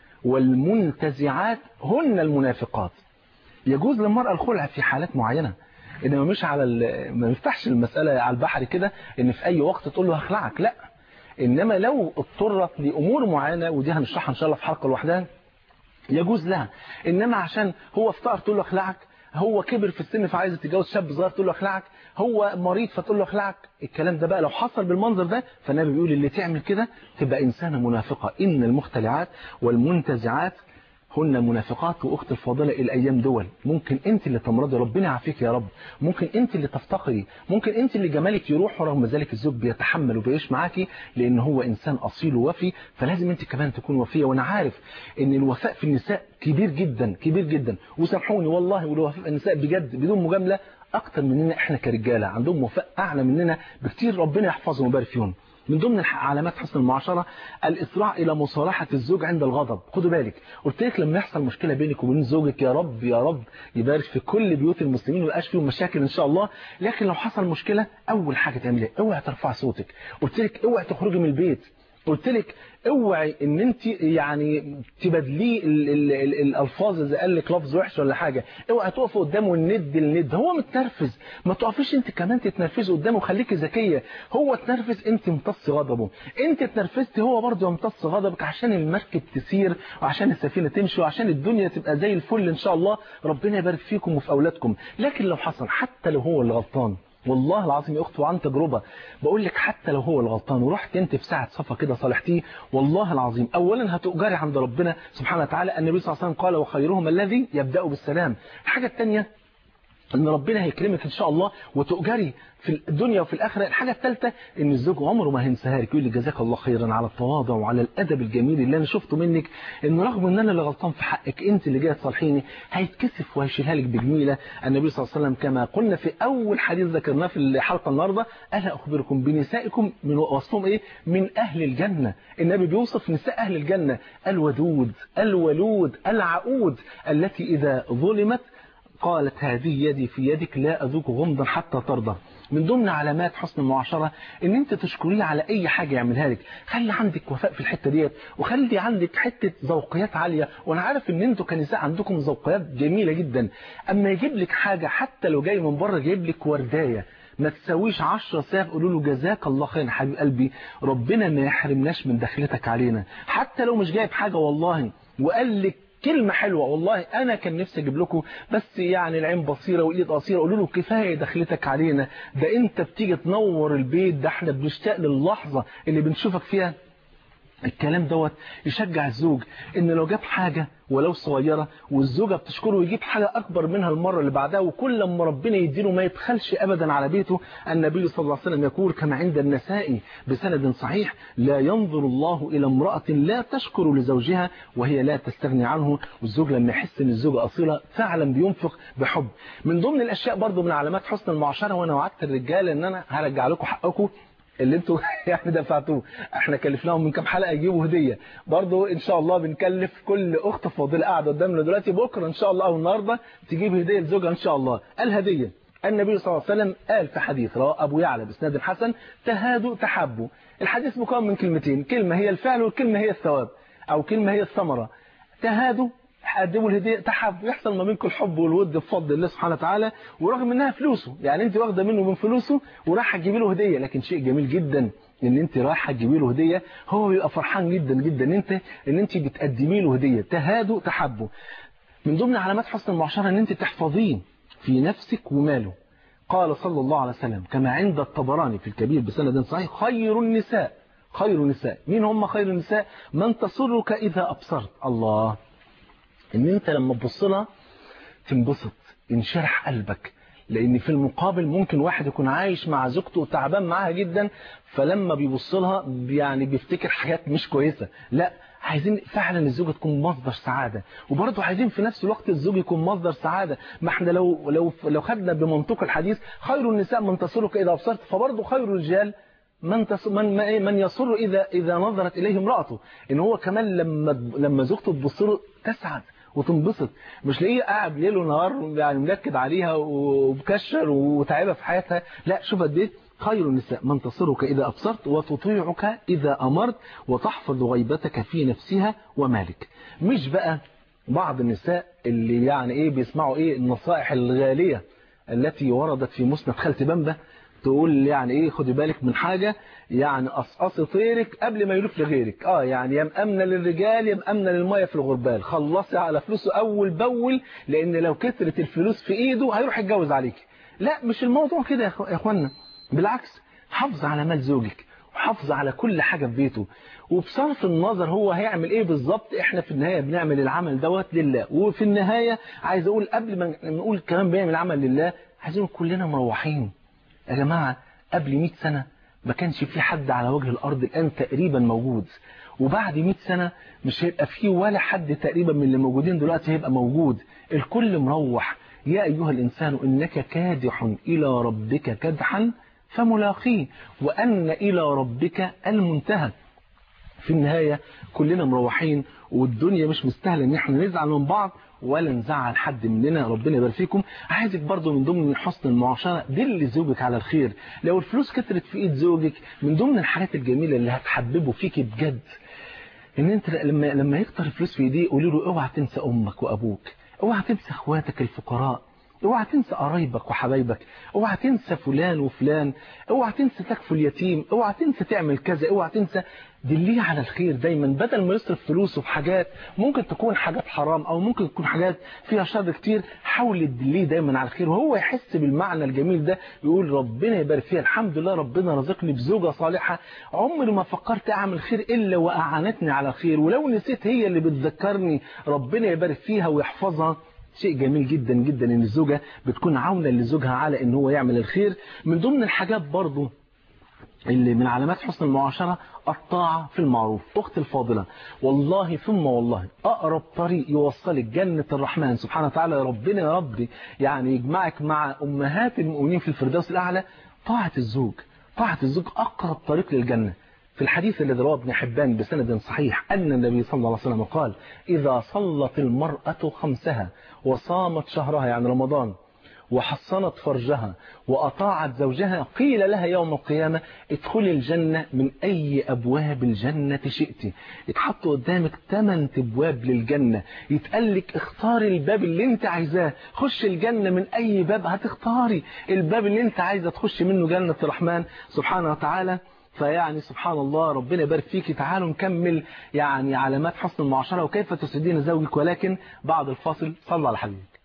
والمنتزعات هن المنافقات يجوز للمرأة الخلع في حالات معينة إنما مش على ال- ما يفتحش المسألة على البحر كده إن في أي وقت تقول له هخلعك لا إنما لو اضطرت لأمور معينة ودي هنشرحها إن شاء الله في حلقة لوحدها يجوز لها انما عشان هو افتقر تقول له اخلعك هو كبر في السن فعايز يتجوز شاب صغير تقول له اخلعك هو مريض فتقول له اخلعك الكلام ده بقى لو حصل بالمنظر ده فالنبي بيقول اللي تعمل كده تبقى انسانه منافقه ان المختلعات والمنتزعات هن منافقات واخت الفاضله الايام دول ممكن انت اللي تمرضي ربنا يعافيك يا رب ممكن انت اللي تفتقري ممكن انت اللي جمالك يروح ورغم ذلك الزوج بيتحمل وبيعيش معاكي لان هو انسان اصيل ووفي فلازم انت كمان تكون وفيه وانا عارف ان الوفاء في النساء كبير جدا كبير جدا وسامحوني والله والوفاء في النساء بجد بدون مجامله اكتر مننا احنا كرجاله عندهم وفاء اعلى مننا بكتير ربنا يحفظهم ويبارك فيهم من ضمن الح- علامات حسن المعاشرة الإسراع إلى مصالحة الزوج عند الغضب خدوا بالك قلت لك لما يحصل مشكلة بينك وبين زوجك يا رب يا رب يبارك في كل بيوت المسلمين ويبقاش فيهم مشاكل إن شاء الله لكن لو حصل مشكلة أول حاجة تعملها اوعي ترفع صوتك قلت لك اوعي تخرجي من البيت قلت لك اوعي ان انت يعني تبادليه ال- ال- ال- الالفاظ اذا قال لك لفظ وحش ولا حاجه اوعي تقف قدامه الند الند هو متنرفز ما تقفيش انت كمان تتنرفزي قدامه خليكي ذكيه هو اتنرفز انت امتص غضبه انت اتنرفزتي هو برضه يمتص غضبك عشان المركب تسير وعشان السفينه تمشي وعشان الدنيا تبقى زي الفل ان شاء الله ربنا يبارك فيكم وفي اولادكم لكن لو حصل حتى لو هو اللي غلطان والله العظيم يا اخت وعن تجربه بقول لك حتى لو هو الغلطان ورحت انت في ساعه صفا كده صالحتيه والله العظيم اولا هتؤجري عند ربنا سبحانه وتعالى النبي صلى الله عليه وسلم قال وخيرهم الذي يبدا بالسلام الحاجه الثانيه ان ربنا هيكرمك ان شاء الله وتؤجري في الدنيا وفي الاخره الحاجه الثالثه ان الزوج عمره ما هينساها لك يقول لي جزاك الله خيرا على التواضع وعلى الادب الجميل اللي انا شفته منك انه رغم ان انا اللي غلطان في حقك انت اللي جايه تصالحيني هيتكسف وهيشيلها لك بجميله النبي صلى الله عليه وسلم كما قلنا في اول حديث ذكرناه في الحلقه النهارده الا اخبركم بنسائكم من وصفهم ايه من اهل الجنه النبي بيوصف نساء اهل الجنه الودود الولود العقود التي اذا ظلمت قالت هذه يدي في يدك لا أذوق غمضا حتى ترضى من ضمن علامات حسن المعاشرة ان انت تشكريه على اي حاجة يعملها لك خلي عندك وفاء في الحتة ديت وخلي عندك حتة ذوقيات عالية وانا عارف ان انتوا كنساء عندكم ذوقيات جميلة جدا اما يجيب لك حاجة حتى لو جاي من بره جايب لك ورداية ما تسويش عشرة ساغ قولوا له جزاك الله خير حبيب قلبي ربنا ما يحرمناش من دخلتك علينا حتى لو مش جايب حاجة والله وقال لك كلمة حلوة والله أنا كان نفسي أجيب لكم بس يعني العين بصيرة والإيد قصيرة قولوا له كفاية دخلتك علينا ده أنت بتيجي تنور البيت ده احنا بنشتاق للحظة اللي بنشوفك فيها الكلام دوت يشجع الزوج ان لو جاب حاجة ولو صغيرة والزوجة بتشكره ويجيب حاجة أكبر منها المرة اللي بعدها وكل ما ربنا يديله ما يتخلش أبدا على بيته النبي صلى الله عليه وسلم يقول كما عند النسائي بسند صحيح لا ينظر الله إلى امرأة لا تشكر لزوجها وهي لا تستغني عنه والزوج لما يحس ان الزوجة أصيلة فعلا بينفق بحب من ضمن الأشياء برضو من علامات حسن المعاشرة وأنا وعدت الرجال ان أنا هرجع لكم حقكم اللي انتوا يعني دفعتوه احنا كلفناهم من كام حلقه يجيبوا هديه برضو ان شاء الله بنكلف كل اخت فاضله قاعده قدامنا دلوقتي بكره ان شاء الله او النهارده تجيب هديه لزوجها ان شاء الله الهديه النبي صلى الله عليه وسلم قال في حديث رواه ابو يعلى باسناد حسن تهادوا تحبوا الحديث مكون من كلمتين كلمه هي الفعل والكلمه هي الثواب او كلمه هي الثمره تهادوا قدموا الهديه تحب يحصل ما بينكم الحب والود بفضل الله سبحانه وتعالى ورغم انها فلوسه يعني انت واخده منه من فلوسه ورايحه تجيبي له هديه لكن شيء جميل جدا ان انت رايحه تجيبي له هديه هو بيبقى فرحان جدا جدا ان انت ان انت بتقدمي له هديه تهادوا تحبوا من ضمن علامات حسن المعاشره ان انت تحفظيه في نفسك وماله قال صلى الله عليه وسلم كما عند الطبراني في الكبير بسند صحيح خير النساء خير النساء مين هم خير النساء من تسرك اذا ابصرت الله ان انت لما تبص لها تنبسط ينشرح قلبك لان في المقابل ممكن واحد يكون عايش مع زوجته وتعبان معاها جدا فلما بيبص لها يعني بيفتكر حاجات مش كويسه لا عايزين فعلا الزوجه تكون مصدر سعاده وبرضه عايزين في نفس الوقت الزوج يكون مصدر سعاده ما احنا لو لو لو خدنا بمنطق الحديث خير النساء من تسرك اذا ابصرت فبرضه خير الرجال من تص... من من يسر اذا اذا نظرت اليه امراته ان هو كمان لما لما زوجته تبص له تسعد وتنبسط مش لاقيه قاعد ليل ونهار يعني منكد عليها ومكشر وتعبها في حياتها لا شوف قد ايه خير النساء من تصرك إذا أبصرت وتطيعك إذا أمرت وتحفظ غيبتك في نفسها ومالك مش بقى بعض النساء اللي يعني إيه بيسمعوا إيه النصائح الغالية التي وردت في مسند خالتي بامبا تقول يعني ايه خدي بالك من حاجة يعني قصقصي طيرك قبل ما يلف لغيرك اه يعني يا مأمنة للرجال يا مأمنة للمية في الغربال خلصي على فلوسه اول باول لان لو كترت الفلوس في ايده هيروح يتجوز عليك لا مش الموضوع كده يا اخوانا بالعكس حافظ على مال زوجك وحافظ على كل حاجة في بيته وبصرف النظر هو هيعمل ايه بالظبط احنا في النهاية بنعمل العمل دوت لله وفي النهاية عايز اقول قبل ما نقول كمان بنعمل العمل لله عايزين كلنا مروحين يا جماعة قبل 100 سنة ما كانش في حد على وجه الأرض الآن تقريبا موجود وبعد 100 سنة مش هيبقى فيه ولا حد تقريبا من اللي موجودين دلوقتي هيبقى موجود الكل مروح يا أيها الإنسان إنك كادح إلى ربك كدحا فملاقيه وأن إلى ربك المنتهى في النهاية كلنا مروحين والدنيا مش مستاهله ان احنا نزعل من بعض ولا نزعل حد مننا ربنا يبارك فيكم عايزك برضو من ضمن حسن المعاشرة دل زوجك على الخير لو الفلوس كترت في ايد زوجك من ضمن الحاجات الجميلة اللي هتحببه فيك بجد ان انت لما لما يكتر الفلوس في ايديه قولي له اوعى تنسى امك وابوك اوعى تنسى اخواتك الفقراء اوعى تنسى قرايبك وحبايبك اوعى تنسى فلان وفلان اوعى تنسى تكفل اليتيم اوعى تنسى تعمل كذا اوعى تنسى دليه على الخير دايما بدل ما يصرف فلوسه في حاجات ممكن تكون حاجات حرام او ممكن تكون حاجات فيها شر كتير حاول تدليه دايما على الخير وهو يحس بالمعنى الجميل ده يقول ربنا يبارك فيها الحمد لله ربنا رزقني بزوجة صالحة عمري ما فكرت اعمل خير الا واعانتني على الخير ولو نسيت هي اللي بتذكرني ربنا يبارك فيها ويحفظها شيء جميل جدا جدا ان الزوجة بتكون عاونة لزوجها على ان هو يعمل الخير من ضمن الحاجات برضو اللي من علامات حسن المعاشرة الطاعة في المعروف أخت الفاضلة والله ثم والله أقرب طريق يوصلك جنة الرحمن سبحانه وتعالى يا ربنا يا ربي يعني يجمعك مع أمهات المؤمنين في الفردوس الأعلى طاعة الزوج طاعة الزوج أقرب طريق للجنة في الحديث الذي رواه ابن حبان بسند صحيح أن النبي صلى الله عليه وسلم قال إذا صلت المرأة خمسها وصامت شهرها يعني رمضان وحصنت فرجها وأطاعت زوجها قيل لها يوم القيامة ادخلي الجنة من أي أبواب الجنة شئت يتحط قدامك ثمان أبواب للجنة يتقال لك اختاري الباب اللي انت عايزاه خش الجنة من أي باب هتختاري الباب اللي انت عايزة تخش منه جنة الرحمن سبحانه وتعالى فيعني سبحان الله ربنا يبارك فيك تعالوا نكمل يعني علامات حسن المعاشرة وكيف تسعدين زوجك ولكن بعد الفاصل صلى على حبيبك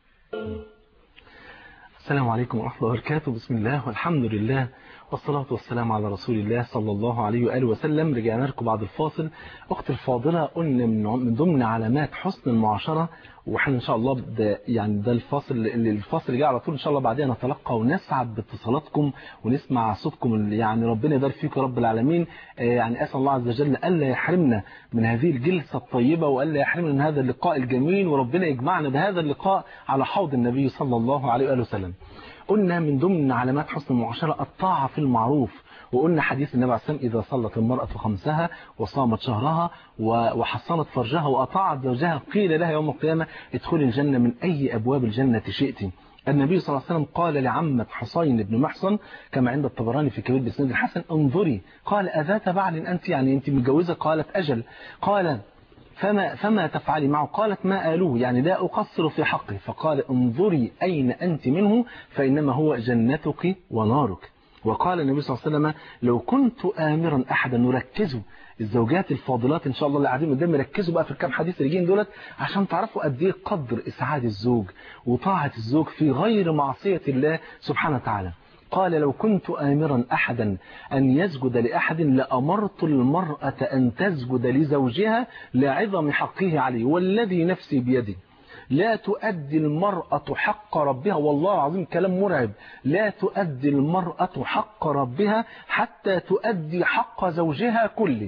السلام عليكم ورحمة الله وبركاته بسم الله والحمد لله والصلاة والسلام على رسول الله صلى الله عليه وآله وسلم رجعنا لكم بعد الفاصل أخت الفاضلة قلنا من ضمن علامات حسن المعاشرة واحنا ان شاء الله ده يعني ده الفاصل اللي الفاصل اللي جاي على طول ان شاء الله بعدين نتلقى ونسعد باتصالاتكم ونسمع صوتكم يعني ربنا يبارك فيكم يا رب العالمين يعني اسال الله عز وجل الا يحرمنا من هذه الجلسه الطيبه والا يحرمنا من هذا اللقاء الجميل وربنا يجمعنا بهذا اللقاء على حوض النبي صلى الله عليه واله وسلم قلنا من ضمن علامات حسن المعاشره الطاعه في المعروف وقلنا حديث النبي عليه الصلاة والسلام إذا صلت المرأة خمسها وصامت شهرها وحصنت فرجها وأطاعت زوجها قيل لها يوم القيامة ادخلي الجنة من أي أبواب الجنة شئت النبي صلى الله عليه وسلم قال لعمة حصين بن محصن كما عند الطبراني في كبير بسند الحسن انظري قال أذات بعل أنت يعني أنت متجوزة قالت أجل قال فما, فما تفعلي معه قالت ما آلوه يعني لا أقصر في حقه فقال انظري أين أنت منه فإنما هو جنتك ونارك وقال النبي صلى الله عليه وسلم لو كنت آمرا أحدا نركزوا الزوجات الفاضلات إن شاء الله اللي قاعدين قدامي ركزوا بقى في الكام حديث اللي جايين دولت عشان تعرفوا قد ايه قدر إسعاد الزوج وطاعة الزوج في غير معصية الله سبحانه وتعالى قال لو كنت آمرا أحدا أن يسجد لأحد لأمرت المرأة أن تسجد لزوجها لعظم حقه عليه والذي نفسي بيده لا تؤدي المرأة حق ربها والله العظيم كلام مرعب لا تؤدي المرأة حق ربها حتى تؤدي حق زوجها كله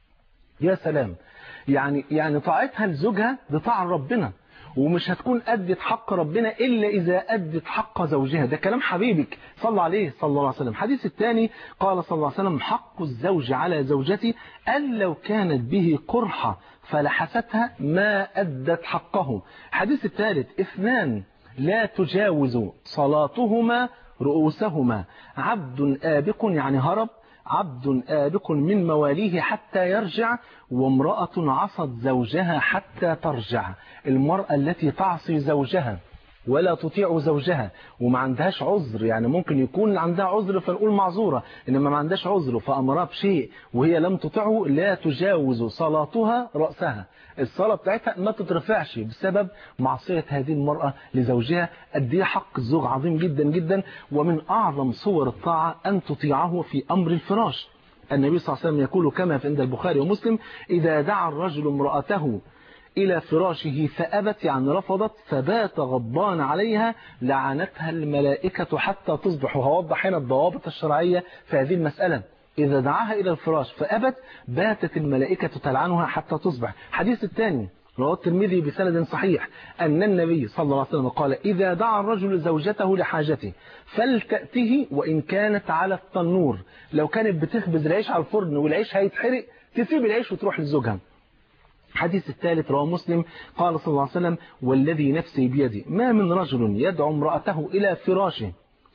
يا سلام يعني يعني طاعتها لزوجها دي طاعة ربنا ومش هتكون أدت حق ربنا إلا إذا أدت حق زوجها ده كلام حبيبك صلى عليه صلى الله عليه وسلم الحديث الثاني قال صلى الله عليه وسلم حق الزوج على زوجتي أن لو كانت به قرحة فلحستها ما أدت حقه الحديث الثالث اثنان لا تجاوز صلاتهما رؤوسهما عبد آبق يعني هرب عبد آبق من مواليه حتى يرجع وامرأة عصت زوجها حتى ترجع المرأة التي تعصي زوجها ولا تطيع زوجها وما عندهاش عذر يعني ممكن يكون عندها عذر فنقول معذورة إنما ما عندهاش عذر فأمرها بشيء وهي لم تطيعه لا تجاوز صلاتها رأسها الصلاة بتاعتها ما تترفعش بسبب معصية هذه المرأة لزوجها قد ايه حق الزوج عظيم جدا جدا ومن أعظم صور الطاعة أن تطيعه في أمر الفراش النبي صلى الله عليه وسلم يقول كما في عند البخاري ومسلم إذا دعا الرجل امرأته إلى فراشه فأبت يعني رفضت فبات غضبان عليها لعنتها الملائكة حتى تصبح وهوضح هنا الضوابط الشرعية في هذه المسألة إذا دعاها إلى الفراش فأبت باتت الملائكة تلعنها حتى تصبح حديث الثاني رواه الترمذي بسند صحيح أن النبي صلى الله عليه وسلم قال إذا دعا الرجل زوجته لحاجته فلتأته وإن كانت على التنور لو كانت بتخبز العيش على الفرن والعيش هيتحرق تسيب العيش وتروح لزوجها الحديث الثالث رواه مسلم قال صلى الله عليه وسلم والذي نفسي بيدي ما من رجل يدعو امرأته إلى فراشه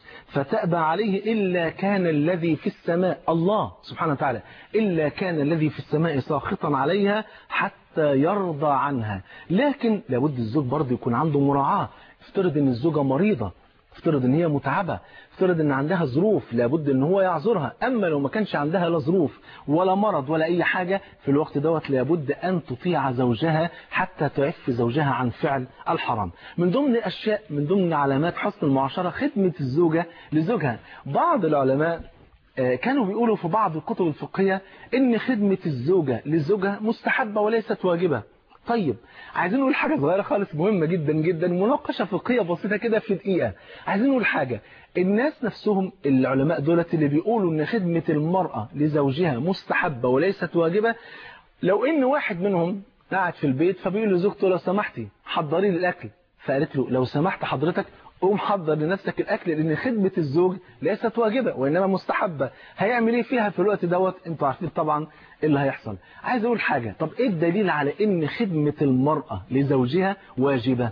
فتأبى عليه إلا كان الذي في السماء الله سبحانه وتعالى إلا كان الذي في السماء ساخطا عليها حتى يرضى عنها لكن لابد الزوج برضه يكون عنده مراعاة افترض ان الزوجة مريضة افترض ان هي متعبة افترض ان عندها ظروف لابد ان هو يعذرها اما لو ما كانش عندها لا ظروف ولا مرض ولا اي حاجة في الوقت دوت لابد ان تطيع زوجها حتى تعف زوجها عن فعل الحرام من ضمن الاشياء من ضمن علامات حسن المعاشرة خدمة الزوجة لزوجها بعض العلماء كانوا بيقولوا في بعض الكتب الفقهية ان خدمة الزوجة لزوجها مستحبة وليست واجبة طيب عايزين نقول حاجة صغيرة خالص مهمة جدا جدا مناقشة فقهية بسيطة كده في دقيقة عايزين نقول حاجة الناس نفسهم العلماء دولت اللي بيقولوا ان خدمة المرأة لزوجها مستحبة وليست واجبة لو ان واحد منهم قاعد في البيت فبيقول لزوجته لو سمحتي حضري لي الاكل فقالت له لو سمحت حضرتك قوم حضر لنفسك الاكل لان خدمة الزوج ليست واجبة وانما مستحبة هيعمل ايه فيها في الوقت دوت انتوا عارفين طبعا ايه اللي هيحصل عايز اقول حاجة طب ايه الدليل على ان خدمة المرأة لزوجها واجبة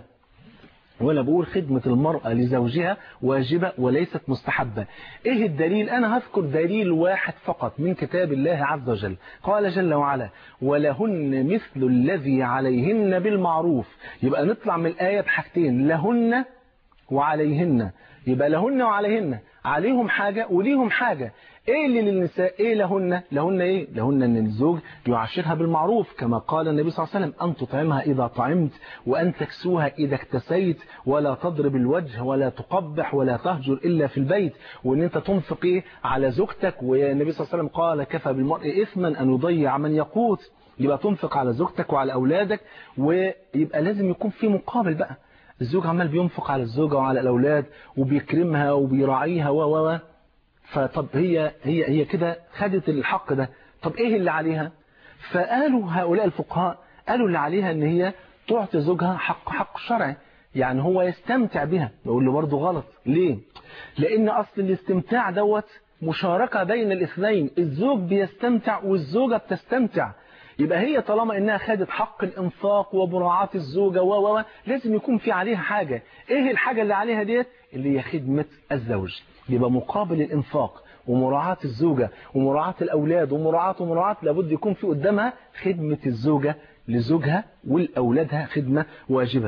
وانا بقول خدمة المرأة لزوجها واجبة وليست مستحبة ايه الدليل انا هذكر دليل واحد فقط من كتاب الله عز وجل قال جل وعلا ولهن مثل الذي عليهن بالمعروف يبقى نطلع من الآية بحاجتين لهن وعليهن يبقى لهن وعليهن عليهم حاجة وليهم حاجة ايه اللي للنساء ايه لهن لهن ايه لهن ان الزوج يعاشرها بالمعروف كما قال النبي صلى الله عليه وسلم ان تطعمها اذا طعمت وان تكسوها اذا اكتسيت ولا تضرب الوجه ولا تقبح ولا تهجر الا في البيت وان انت تنفق ايه على زوجتك والنبي صلى الله عليه وسلم قال كفى بالمرء اثما ان يضيع من يقوت يبقى تنفق على زوجتك وعلى اولادك ويبقى لازم يكون في مقابل بقى الزوج عمال بينفق على الزوجة وعلى الأولاد وبيكرمها وبيراعيها و و فطب هي هي هي كده خدت الحق ده طب ايه اللي عليها فقالوا هؤلاء الفقهاء قالوا اللي عليها ان هي تعطي زوجها حق حق شرعي يعني هو يستمتع بها نقول له برضه غلط ليه لان اصل الاستمتاع دوت مشاركة بين الاثنين الزوج بيستمتع والزوجة بتستمتع يبقى هي طالما انها خدت حق الانفاق ومراعاة الزوجة و و لازم يكون في عليها حاجة ايه الحاجة اللي عليها ديت اللي هي خدمة الزوج يبقى مقابل الانفاق ومراعاة الزوجة ومراعاة الأولاد ومراعاة ومراعاة لابد يكون في قدامها خدمة الزوجة لزوجها والأولادها خدمة واجبة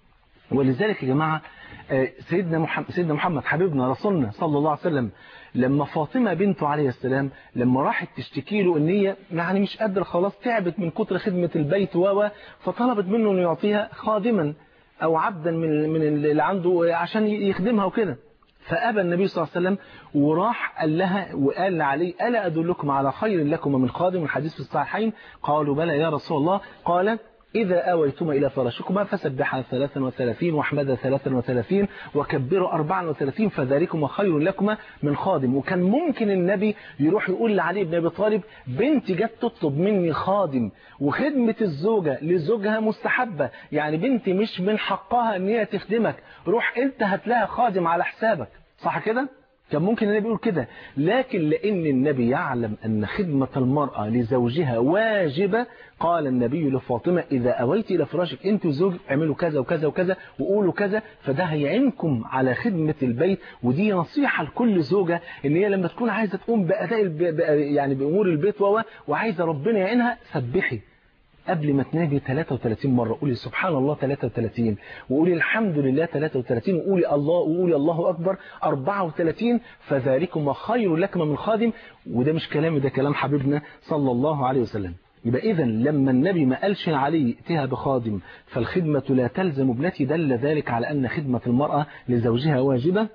ولذلك يا جماعة سيدنا محمد, سيدنا محمد حبيبنا رسولنا صلى الله عليه وسلم لما فاطمة بنته عليه السلام لما راحت تشتكي له ان هي يعني مش قادرة خلاص تعبت من كتر خدمة البيت و فطلبت منه انه يعطيها خادما او عبدا من من اللي عنده عشان يخدمها وكده فأبى النبي صلى الله عليه وسلم وراح قال لها وقال عليه ألا أدلكم على خير لكم من خادم الحديث في الصحيحين قالوا بلى يا رسول الله قال إذا آويتما إلى فراشكما فسبحا 33 واحمدا 33 وكبروا 34 فذلكما خير لكما من خادم وكان ممكن النبي يروح يقول لعلي بن أبي طالب بنتي جت تطلب مني خادم وخدمة الزوجة لزوجها مستحبة يعني بنتي مش من حقها ان هي تخدمك روح انت هات لها خادم على حسابك صح كده؟ كان ممكن النبي يقول كده لكن لأن النبي يعلم أن خدمة المرأة لزوجها واجبة قال النبي لفاطمة إذا أويت إلى فراشك أنت وزوجك اعملوا كذا وكذا وكذا وقولوا كذا فده هيعينكم على خدمة البيت ودي نصيحة لكل زوجة إن هي لما تكون عايزة تقوم بأداء يعني بأمور البيت وعايزة ربنا يعينها سبحي قبل ما تنادي 33 مرة قولي سبحان الله 33 وقولي الحمد لله 33 وقولي الله وقولي الله أكبر 34 فذلكم خير لكم من خادم وده مش كلامي ده كلام حبيبنا صلى الله عليه وسلم يبقى إذا لما النبي ما قالش عليه ائتها بخادم فالخدمة لا تلزم ابنتي دل ذلك على أن خدمة المرأة لزوجها واجبة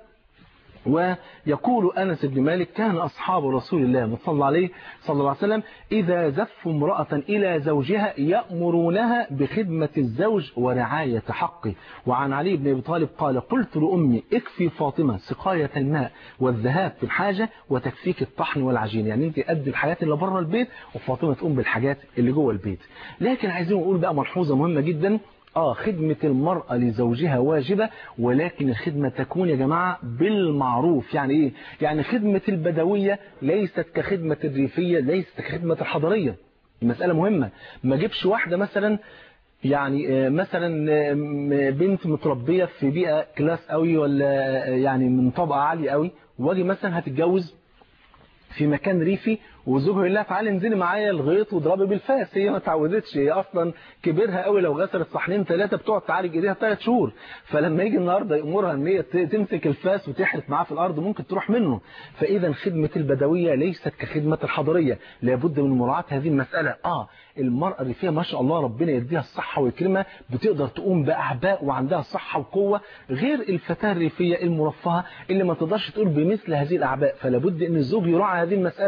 ويقول أنس بن مالك كان أصحاب رسول الله صلى الله عليه صلى الله عليه وسلم إذا زفوا امرأة إلى زوجها يأمرونها بخدمة الزوج ورعاية حقه وعن علي بن أبي طالب قال قلت لأمي اكفي فاطمة سقاية الماء والذهاب في الحاجة وتكفيك الطحن والعجين يعني انت قد الحياة اللي بره البيت وفاطمة تقوم بالحاجات اللي جوه البيت لكن عايزين نقول بقى ملحوظة مهمة جدا آه خدمة المرأة لزوجها واجبة ولكن الخدمة تكون يا جماعة بالمعروف يعني إيه؟ يعني خدمة البدوية ليست كخدمة الريفية ليست كخدمة الحضرية المسألة مهمة ما جيبش واحدة مثلا يعني مثلا بنت متربية في بيئة كلاس قوي ولا يعني من طبقة عالية قوي واجي مثلا هتتجوز في مكان ريفي وزوجها يقول لها تعالي انزلي معايا الغيط واضربي بالفاس هي ما اتعودتش هي اصلا كبرها قوي لو غسلت صحنين ثلاثه بتقعد تعالج ايديها ثلاث شهور فلما يجي النهارده يامرها ان هي تمسك الفاس وتحرث معاه في الارض ممكن تروح منه فاذا خدمه البدويه ليست كخدمه الحضريه لابد من مراعاه هذه المساله اه المرأة اللي فيها ما شاء الله ربنا يديها الصحة ويكرمها بتقدر تقوم بأعباء وعندها صحة وقوة غير الفتاة الريفية المرفهة اللي ما تقدرش تقول بمثل هذه الأعباء فلا بد أن الزوج يراعي هذه المسألة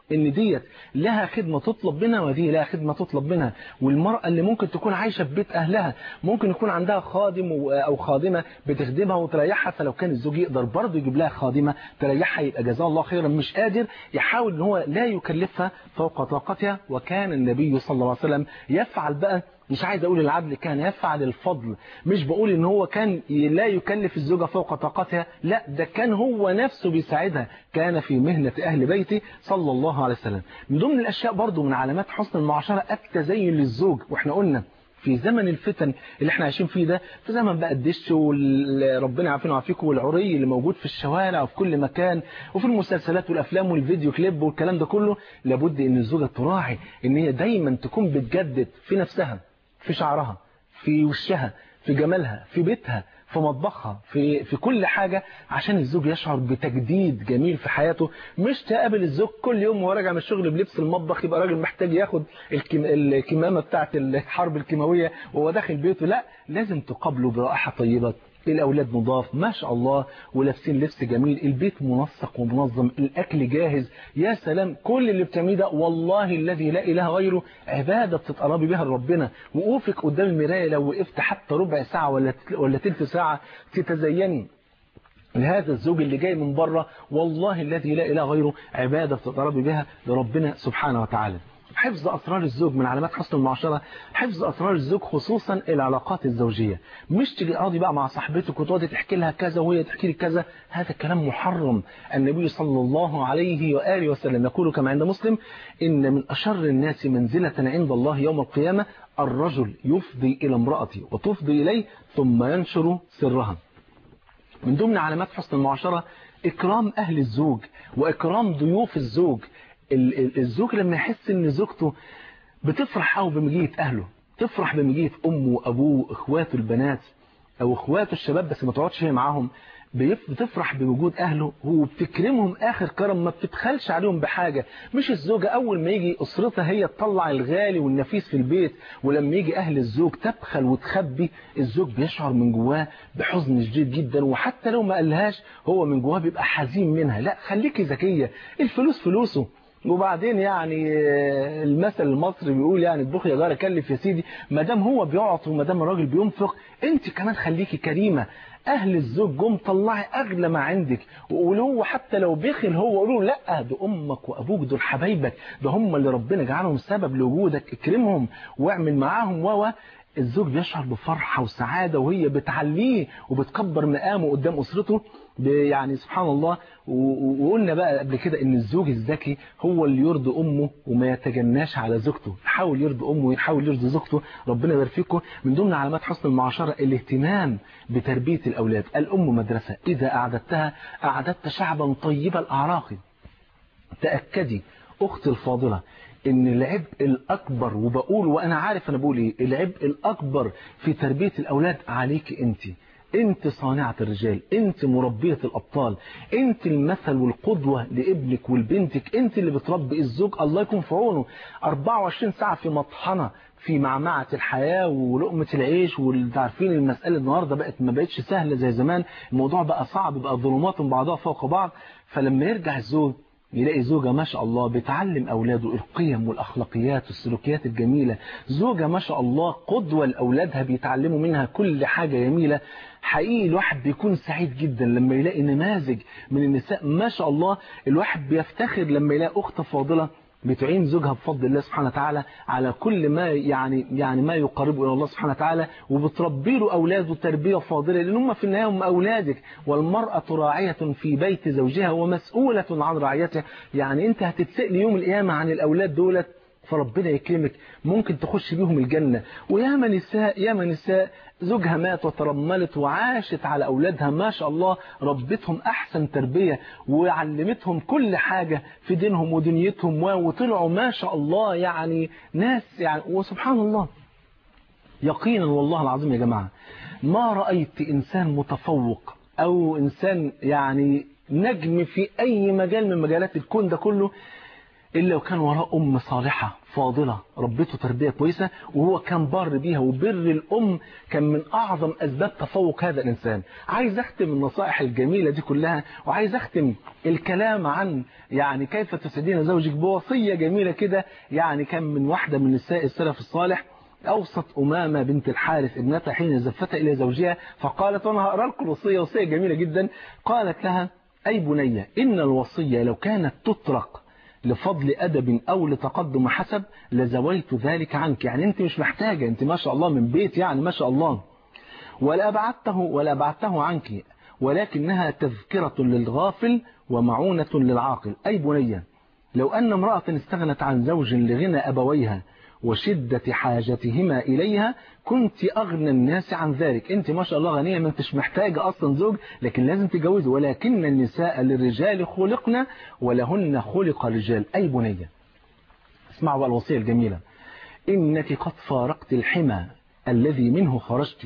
ان ديت لها خدمة تطلب منها ودي لها خدمة تطلب منها والمرأة اللي ممكن تكون عايشة في بيت أهلها ممكن يكون عندها خادم أو خادمة بتخدمها وتريحها فلو كان الزوج يقدر برضه يجيب لها خادمة تريحها يبقى جزاه الله خيرا مش قادر يحاول ان هو لا يكلفها فوق طاقتها وكان النبي صلى الله عليه وسلم يفعل بقى مش عايز اقول العدل كان يفعل الفضل مش بقول ان هو كان لا يكلف الزوجة فوق طاقتها لا ده كان هو نفسه بيساعدها كان في مهنة اهل بيته صلى الله عليه وسلم من ضمن الاشياء برضو من علامات حسن المعاشرة التزين للزوج واحنا قلنا في زمن الفتن اللي احنا عايشين فيه ده في زمن بقى الدش وربنا يعافينا ويعافيكم والعري اللي موجود في الشوارع وفي كل مكان وفي المسلسلات والافلام والفيديو كليب والكلام ده كله لابد ان الزوجه تراعي ان هي دايما تكون بتجدد في نفسها في شعرها في وشها في جمالها في بيتها في مطبخها في في كل حاجة عشان الزوج يشعر بتجديد جميل في حياته مش تقابل الزوج كل يوم وهو راجع من الشغل بلبس المطبخ يبقى راجل محتاج ياخد الكم الكمامة بتاعة الحرب الكيماوية وهو داخل بيته لا لازم تقابله برائحة طيبة الأولاد نضاف ما شاء الله ولابسين لبس جميل البيت منسق ومنظم الأكل جاهز يا سلام كل اللي بتعمليه ده والله الذي لا إله غيره عبادة بتتقربي بها لربنا وقوفك قدام المراية لو وقفت حتى ربع ساعة ولا ولا تلت ساعة تتزيني لهذا الزوج اللي جاي من بره والله الذي لا إله غيره عبادة بتتقربي بها لربنا سبحانه وتعالى حفظ أسرار الزوج من علامات حسن المعاشرة حفظ أسرار الزوج خصوصا العلاقات الزوجية مش تيجي قاضي بقى مع صاحبتك وتقعدي تحكي لها كذا وهي تحكي لك كذا هذا الكلام محرم النبي صلى الله عليه وآله وسلم يقول كما عند مسلم إن من أشر الناس منزلة عند الله يوم القيامة الرجل يفضي إلى امرأته وتفضي إليه ثم ينشر سرها من ضمن علامات حسن المعاشرة إكرام أهل الزوج وإكرام ضيوف الزوج الزوج لما يحس ان زوجته بتفرح قوي بمجيئة اهله تفرح بمجيئة امه وابوه اخواته البنات او اخواته الشباب بس ما تقعدش هي معاهم بتفرح بوجود اهله وبتكرمهم اخر كرم ما بتتخلش عليهم بحاجة مش الزوجة اول ما يجي اسرتها هي تطلع الغالي والنفيس في البيت ولما يجي اهل الزوج تبخل وتخبي الزوج بيشعر من جواه بحزن شديد جدا وحتى لو ما قالهاش هو من جواه بيبقى حزين منها لا خليكي ذكية الفلوس فلوسه وبعدين يعني المثل المصري بيقول يعني اطبخ يا جاره كلف يا سيدي ما دام هو بيعطي وما دام الراجل بينفق انت كمان خليكي كريمه اهل الزوج جم طلعي اغلى ما عندك وقولوا حتى لو بخل هو قولوا لا ده امك وابوك دول حبايبك ده هم اللي ربنا جعلهم سبب لوجودك اكرمهم واعمل معاهم و الزوج بيشعر بفرحة وسعادة وهي بتعليه وبتكبر مقامه قدام أسرته يعني سبحان الله وقلنا بقى قبل كده ان الزوج الذكي هو اللي يرضي امه وما يتجناش على زوجته يحاول يرضي امه ويحاول يرضي زوجته ربنا يبارك فيكم من ضمن علامات حسن المعاشره الاهتمام بتربيه الاولاد الام مدرسه اذا اعددتها اعددت شعبا طيب الاعراق تاكدي اختي الفاضله ان العبء الاكبر وبقول وانا عارف انا بقول ايه العبء الاكبر في تربيه الاولاد عليك انت انت صانعة الرجال انت مربية الابطال انت المثل والقدوة لابنك ولبنتك انت اللي بتربي الزوج الله يكون في عونه 24 ساعة في مطحنة في معمعة الحياة ولقمة العيش واللي عارفين المسألة النهاردة بقت ما بقتش سهلة زي زمان الموضوع بقى صعب بقى ظلمات من بعضها فوق بعض فلما يرجع الزوج يلاقي زوجة ما شاء الله بتعلم أولاده القيم والأخلاقيات والسلوكيات الجميلة زوجة ما شاء الله قدوة لأولادها بيتعلموا منها كل حاجة جميلة حقيقي الواحد بيكون سعيد جدا لما يلاقي نماذج من النساء ما شاء الله الواحد بيفتخر لما يلاقي أخت فاضلة بتعين زوجها بفضل الله سبحانه وتعالى على كل ما يعني يعني ما يقربه الى الله سبحانه وتعالى وبتربي له اولاده تربيه فاضله لان هم في النهايه هم اولادك والمراه راعيه في بيت زوجها ومسؤوله عن رعيته يعني انت هتتسال يوم القيامه عن الاولاد دولت فربنا يكرمك ممكن تخش بيهم الجنة وياما نساء ياما نساء زوجها مات وترملت وعاشت على أولادها ما شاء الله ربتهم أحسن تربية وعلمتهم كل حاجة في دينهم ودنيتهم وطلعوا ما شاء الله يعني ناس يعني وسبحان الله يقينا والله العظيم يا جماعة ما رأيت إنسان متفوق أو إنسان يعني نجم في أي مجال من مجالات الكون ده كله إلا لو كان وراه أم صالحة فاضلة ربته تربية كويسة وهو كان بار بيها وبر الأم كان من أعظم أسباب تفوق هذا الإنسان عايز أختم النصائح الجميلة دي كلها وعايز أختم الكلام عن يعني كيف تسعدين زوجك بوصية جميلة كده يعني كان من واحدة من نساء السلف الصالح أوصت أمامة بنت الحارث ابنتها حين زفتها إلى زوجها فقالت وأنا هقرأ لكم الوصية وصية جميلة جدا قالت لها أي بنية إن الوصية لو كانت تطرق لفضل أدب أو لتقدم حسب لزويت ذلك عنك يعني أنت مش محتاجة أنت ما شاء الله من بيت يعني ما شاء الله ولا أبعدته, ولا أبعدته عنك ولكنها تذكرة للغافل ومعونة للعاقل أي بنية لو أن امرأة استغنت عن زوج لغنى أبويها وشدة حاجتهما إليها كنت أغنى الناس عن ذلك أنت ما شاء الله غنية ما أنتش محتاجة أصلا زوج لكن لازم تجوزه ولكن النساء للرجال خلقنا ولهن خلق رجال أي بنية اسمعوا بقى الوصية الجميلة إنك قد فارقت الحمى الذي منه خرجت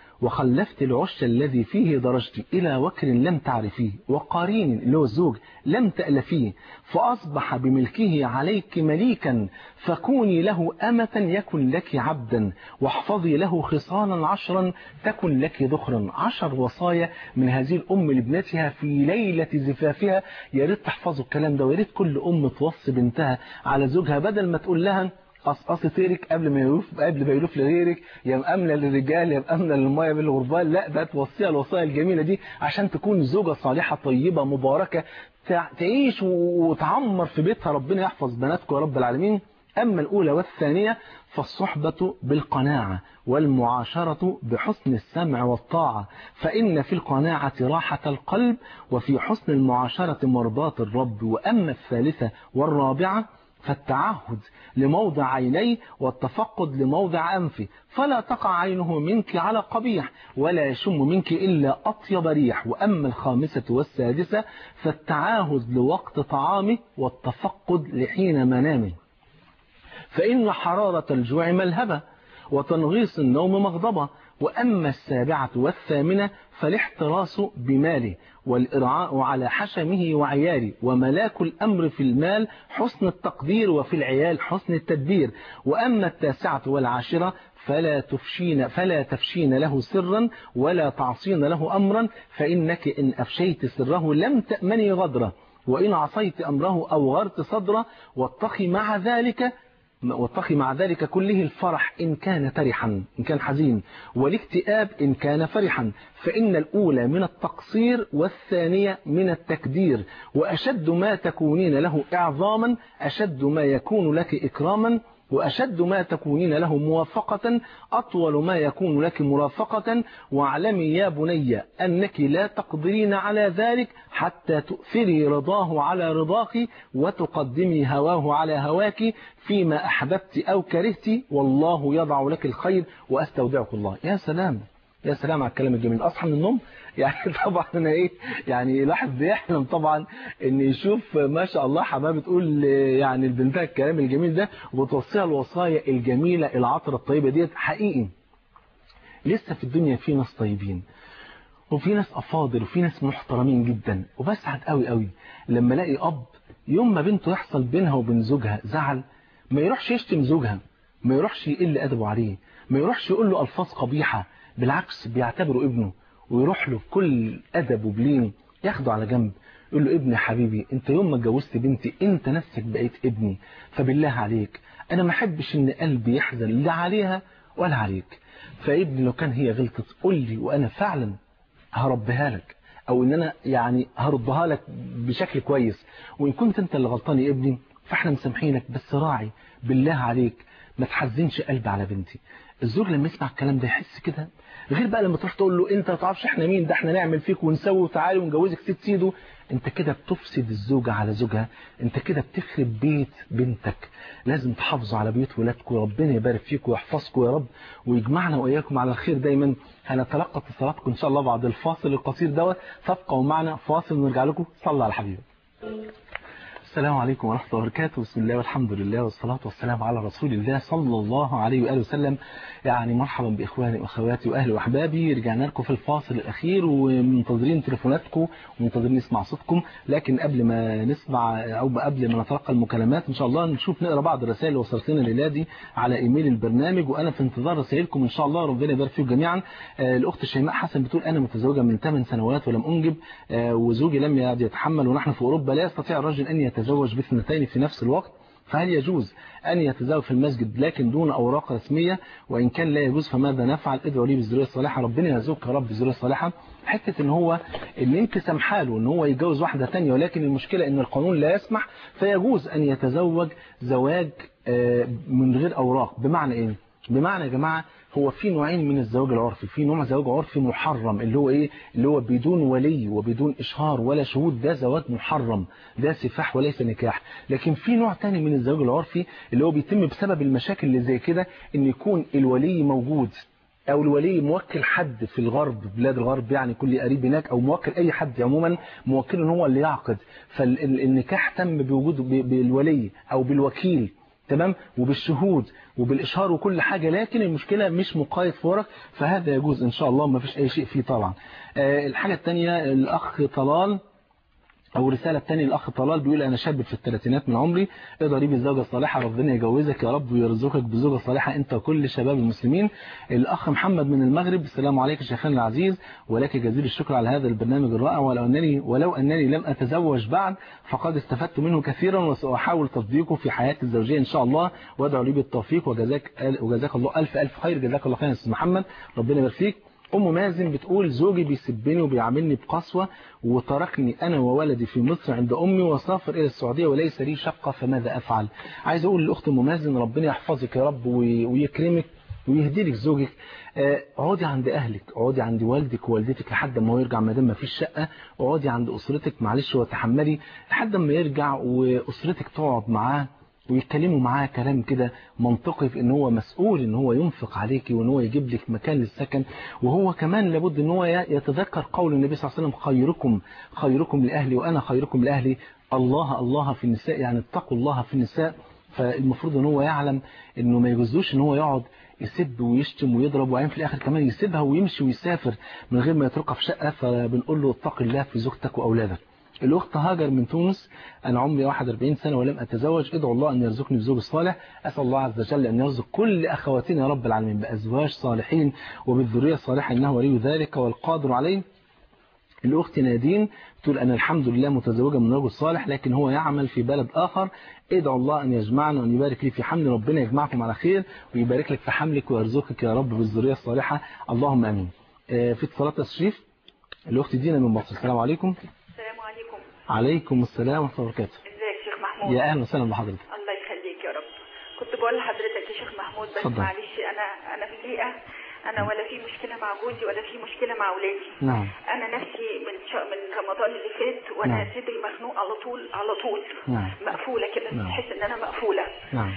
وخلفت العش الذي فيه درجت إلى وكر لم تعرفيه وقارين اللي هو الزوج لم تألفيه فأصبح بملكه عليك مليكا فكوني له أمة يكن لك عبدا واحفظي له خصالا عشرا تكن لك ذخرا عشر وصايا من هذه الأم لابنتها في ليلة زفافها يا ريت تحفظوا الكلام ده ويا ريت كل أم توصي بنتها على زوجها بدل ما تقول لها قصقص طيرك قبل ما يلوف قبل ما يلوف لغيرك يا مأمنة للرجال يا مأمنة للمية بالغربال لا ده توصيها الوصايا الجميلة دي عشان تكون زوجة صالحة طيبة مباركة تعيش وتعمر في بيتها ربنا يحفظ بناتكم يا رب العالمين أما الأولى والثانية فالصحبة بالقناعة والمعاشرة بحسن السمع والطاعة فإن في القناعة راحة القلب وفي حسن المعاشرة مرضاة الرب وأما الثالثة والرابعة فالتعهد لموضع عينيه والتفقد لموضع أنفه فلا تقع عينه منك على قبيح ولا يشم منك إلا أطيب ريح وأما الخامسة والسادسة فالتعاهد لوقت طعامه والتفقد لحين منامه فإن حرارة الجوع ملهبة وتنغيص النوم مغضبة وأما السابعة والثامنة فالاحتراس بماله والإرعاء على حشمه وعياله وملاك الأمر في المال حسن التقدير وفي العيال حسن التدبير وأما التاسعة والعاشرة فلا تفشين فلا تفشين له سرا ولا تعصين له أمرا فإنك إن أفشيت سره لم تأمني غدره وإن عصيت أمره أو غرت صدره واتقي مع ذلك واتقي مع ذلك كله الفرح إن كان فرحا إن كان حزين والاكتئاب إن كان فرحا فإن الأولى من التقصير والثانية من التكدير وأشد ما تكونين له إعظاما أشد ما يكون لك إكراما وأشد ما تكونين له موافقة أطول ما يكون لك مرافقة واعلمي يا بني أنك لا تقدرين على ذلك حتى تؤثري رضاه على رضاك وتقدمي هواه على هواك فيما أحببت أو كرهت والله يضع لك الخير وأستودعك الله يا سلام يا سلام على الكلام الجميل أصحى من النوم يعني طبعا انا ايه يعني الواحد بيحلم طبعا ان يشوف ما شاء الله حماه بتقول يعني لبنتها الكلام الجميل ده وتوصيها الوصايا الجميله العطره الطيبه ديت حقيقي لسه في الدنيا في ناس طيبين وفي ناس افاضل وفي ناس محترمين جدا وبسعد قوي قوي لما الاقي اب يوم ما بنته يحصل بينها وبين زوجها زعل ما يروحش يشتم زوجها ما يروحش يقل ادبه عليه ما يروحش يقول له الفاظ قبيحه بالعكس بيعتبره ابنه ويروح له بكل أدب وبلين ياخده على جنب يقول له ابني حبيبي انت يوم ما اتجوزت بنتي انت نفسك بقيت ابني فبالله عليك انا ما احبش ان قلبي يحزن لا عليها ولا عليك فابني لو كان هي غلطت قول لي وانا فعلا هربيها لك او ان انا يعني هردها لك بشكل كويس وان كنت انت اللي غلطان يا ابني فاحنا مسامحينك بس راعي بالله عليك ما تحزنش قلبي على بنتي الزوج لما يسمع الكلام ده يحس كده غير بقى لما تروح تقول له انت ما تعرفش احنا مين ده احنا نعمل فيك ونسوي وتعالي ونجوزك ست سيده انت كده بتفسد الزوجة على زوجها انت كده بتخرب بيت بنتك لازم تحافظوا على بيوت ولادكم ربنا يبارك فيكم ويحفظكم يا رب ويجمعنا واياكم على الخير دايما هنتلقى اتصالاتكم ان شاء الله بعد الفاصل القصير دوت تبقوا معنا فاصل ونرجع لكم صلى على حبيبك السلام عليكم ورحمة الله وبركاته بسم الله والحمد لله والصلاة والسلام على رسول الله صلى الله عليه وآله وسلم يعني مرحبا بإخواني وأخواتي وأهلي وأحبابي رجعنا لكم في الفاصل الأخير ومنتظرين تليفوناتكم ومنتظرين نسمع صوتكم لكن قبل ما نسمع أو قبل ما نتلقى المكالمات إن شاء الله نشوف نقرأ بعض الرسائل اللي وصلت لنا الليلة دي على إيميل البرنامج وأنا في انتظار رسائلكم إن شاء الله ربنا يبارك فيكم جميعا الأخت شيماء حسن بتقول أنا متزوجة من 8 سنوات ولم أنجب وزوجي لم يتحمل ونحن في أوروبا لا يستطيع الرجل أن يتزوج باثنتين في نفس الوقت فهل يجوز أن يتزوج في المسجد لكن دون أوراق رسمية وإن كان لا يجوز فماذا نفعل ادعوا لي بالذرية الصالحة ربنا يرزقك يا رب بالذرية الصالحة حتة ان هو ان انت سمحاله ان هو يتجوز واحدة تانية ولكن المشكلة ان القانون لا يسمح فيجوز أن يتزوج زواج من غير أوراق بمعنى ايه بمعنى يا جماعة هو في نوعين من الزواج العرفي في نوع زواج عرفي محرم اللي هو ايه اللي هو بدون ولي وبدون اشهار ولا شهود ده زواج محرم ده سفاح وليس نكاح لكن في نوع تاني من الزواج العرفي اللي هو بيتم بسبب المشاكل اللي زي كده ان يكون الولي موجود او الولي موكل حد في الغرب بلاد الغرب يعني كل قريب هناك او موكل اي حد عموما موكله ان هو اللي يعقد فالنكاح تم بوجود بالولي او بالوكيل تمام وبالشهود وبالإشهار وكل حاجة لكن المشكلة مش مقايد في ورق فهذا يجوز إن شاء الله ما فيش أي شيء فيه طبعا الحاجة الثانية الأخ طلال أو رسالة تانية الأخ طلال بيقول أنا شاب في الثلاثينات من عمري اقدر لي الزوجة الصالحة ربنا يجوزك يا رب ويرزقك بزوجة صالحة أنت وكل شباب المسلمين الأخ محمد من المغرب السلام عليك شيخنا العزيز ولك جزيل الشكر على هذا البرنامج الرائع ولو أنني ولو أنني لم أتزوج بعد فقد استفدت منه كثيرا وسأحاول تطبيقه في حياتي الزوجية إن شاء الله وأدعو لي بالتوفيق وجزاك وجزاك الله ألف ألف خير جزاك الله خير يا أستاذ محمد ربنا يبارك فيك أم مازن بتقول زوجي بيسبني وبيعاملني بقسوة وتركني أنا وولدي في مصر عند أمي وسافر إلى السعودية وليس لي شقة فماذا أفعل عايز أقول لأخت أم مازن ربنا يحفظك يا رب ويكرمك ويهدي لك زوجك اقعدي عند أهلك اقعدي عند والدك ووالدتك لحد ما هو يرجع ما دام ما فيش شقة اقعدي عند أسرتك معلش وتحملي لحد ما يرجع وأسرتك تقعد معاه ويتكلموا معاه كلام كده منطقي في ان هو مسؤول ان هو ينفق عليك وان هو يجيب لك مكان للسكن وهو كمان لابد ان هو يتذكر قول النبي صلى الله عليه وسلم خيركم خيركم لأهلي وأنا خيركم لأهلي الله الله في النساء يعني اتقوا الله في النساء فالمفروض ان هو يعلم انه ما يجوزوش ان هو يقعد يسب ويشتم ويضرب وبعدين في الاخر كمان يسيبها ويمشي ويسافر من غير ما يتركها في شقه فبنقول له اتق الله في زوجتك واولادك الأخت هاجر من تونس أنا عمري 41 سنة ولم أتزوج ادعو الله أن يرزقني بزوج صالح أسأل الله عز وجل أن يرزق كل أخواتنا يا رب العالمين بأزواج صالحين وبالذرية الصالحة إنه ولي ذلك والقادر عليه الأخت نادين تقول أنا الحمد لله متزوجة من رجل صالح لكن هو يعمل في بلد آخر ادعو الله أن يجمعنا وأن يبارك لي في حمل ربنا يجمعكم على خير ويبارك لك في حملك ويرزقك يا رب بالذرية الصالحة اللهم أمين في اتصالات تشريف الأخت دينا من مصر السلام عليكم السلام عليكم عليكم السلام ورحمة الله وبركاته ازيك شيخ محمود يا أهلا وسهلا بحضرتك الله يخليك يا رب كنت بقول لحضرتك يا شيخ محمود بس اتفضل. معلش انا انا في بيئه انا ولا في مشكله مع جوزي ولا في مشكله مع اولادي نعم انا نفسي من شا... من رمضان اللي فات وانا نعم. صدري مخنوق على طول على طول نعم. مقفوله كده نعم. تحس ان انا مقفوله نعم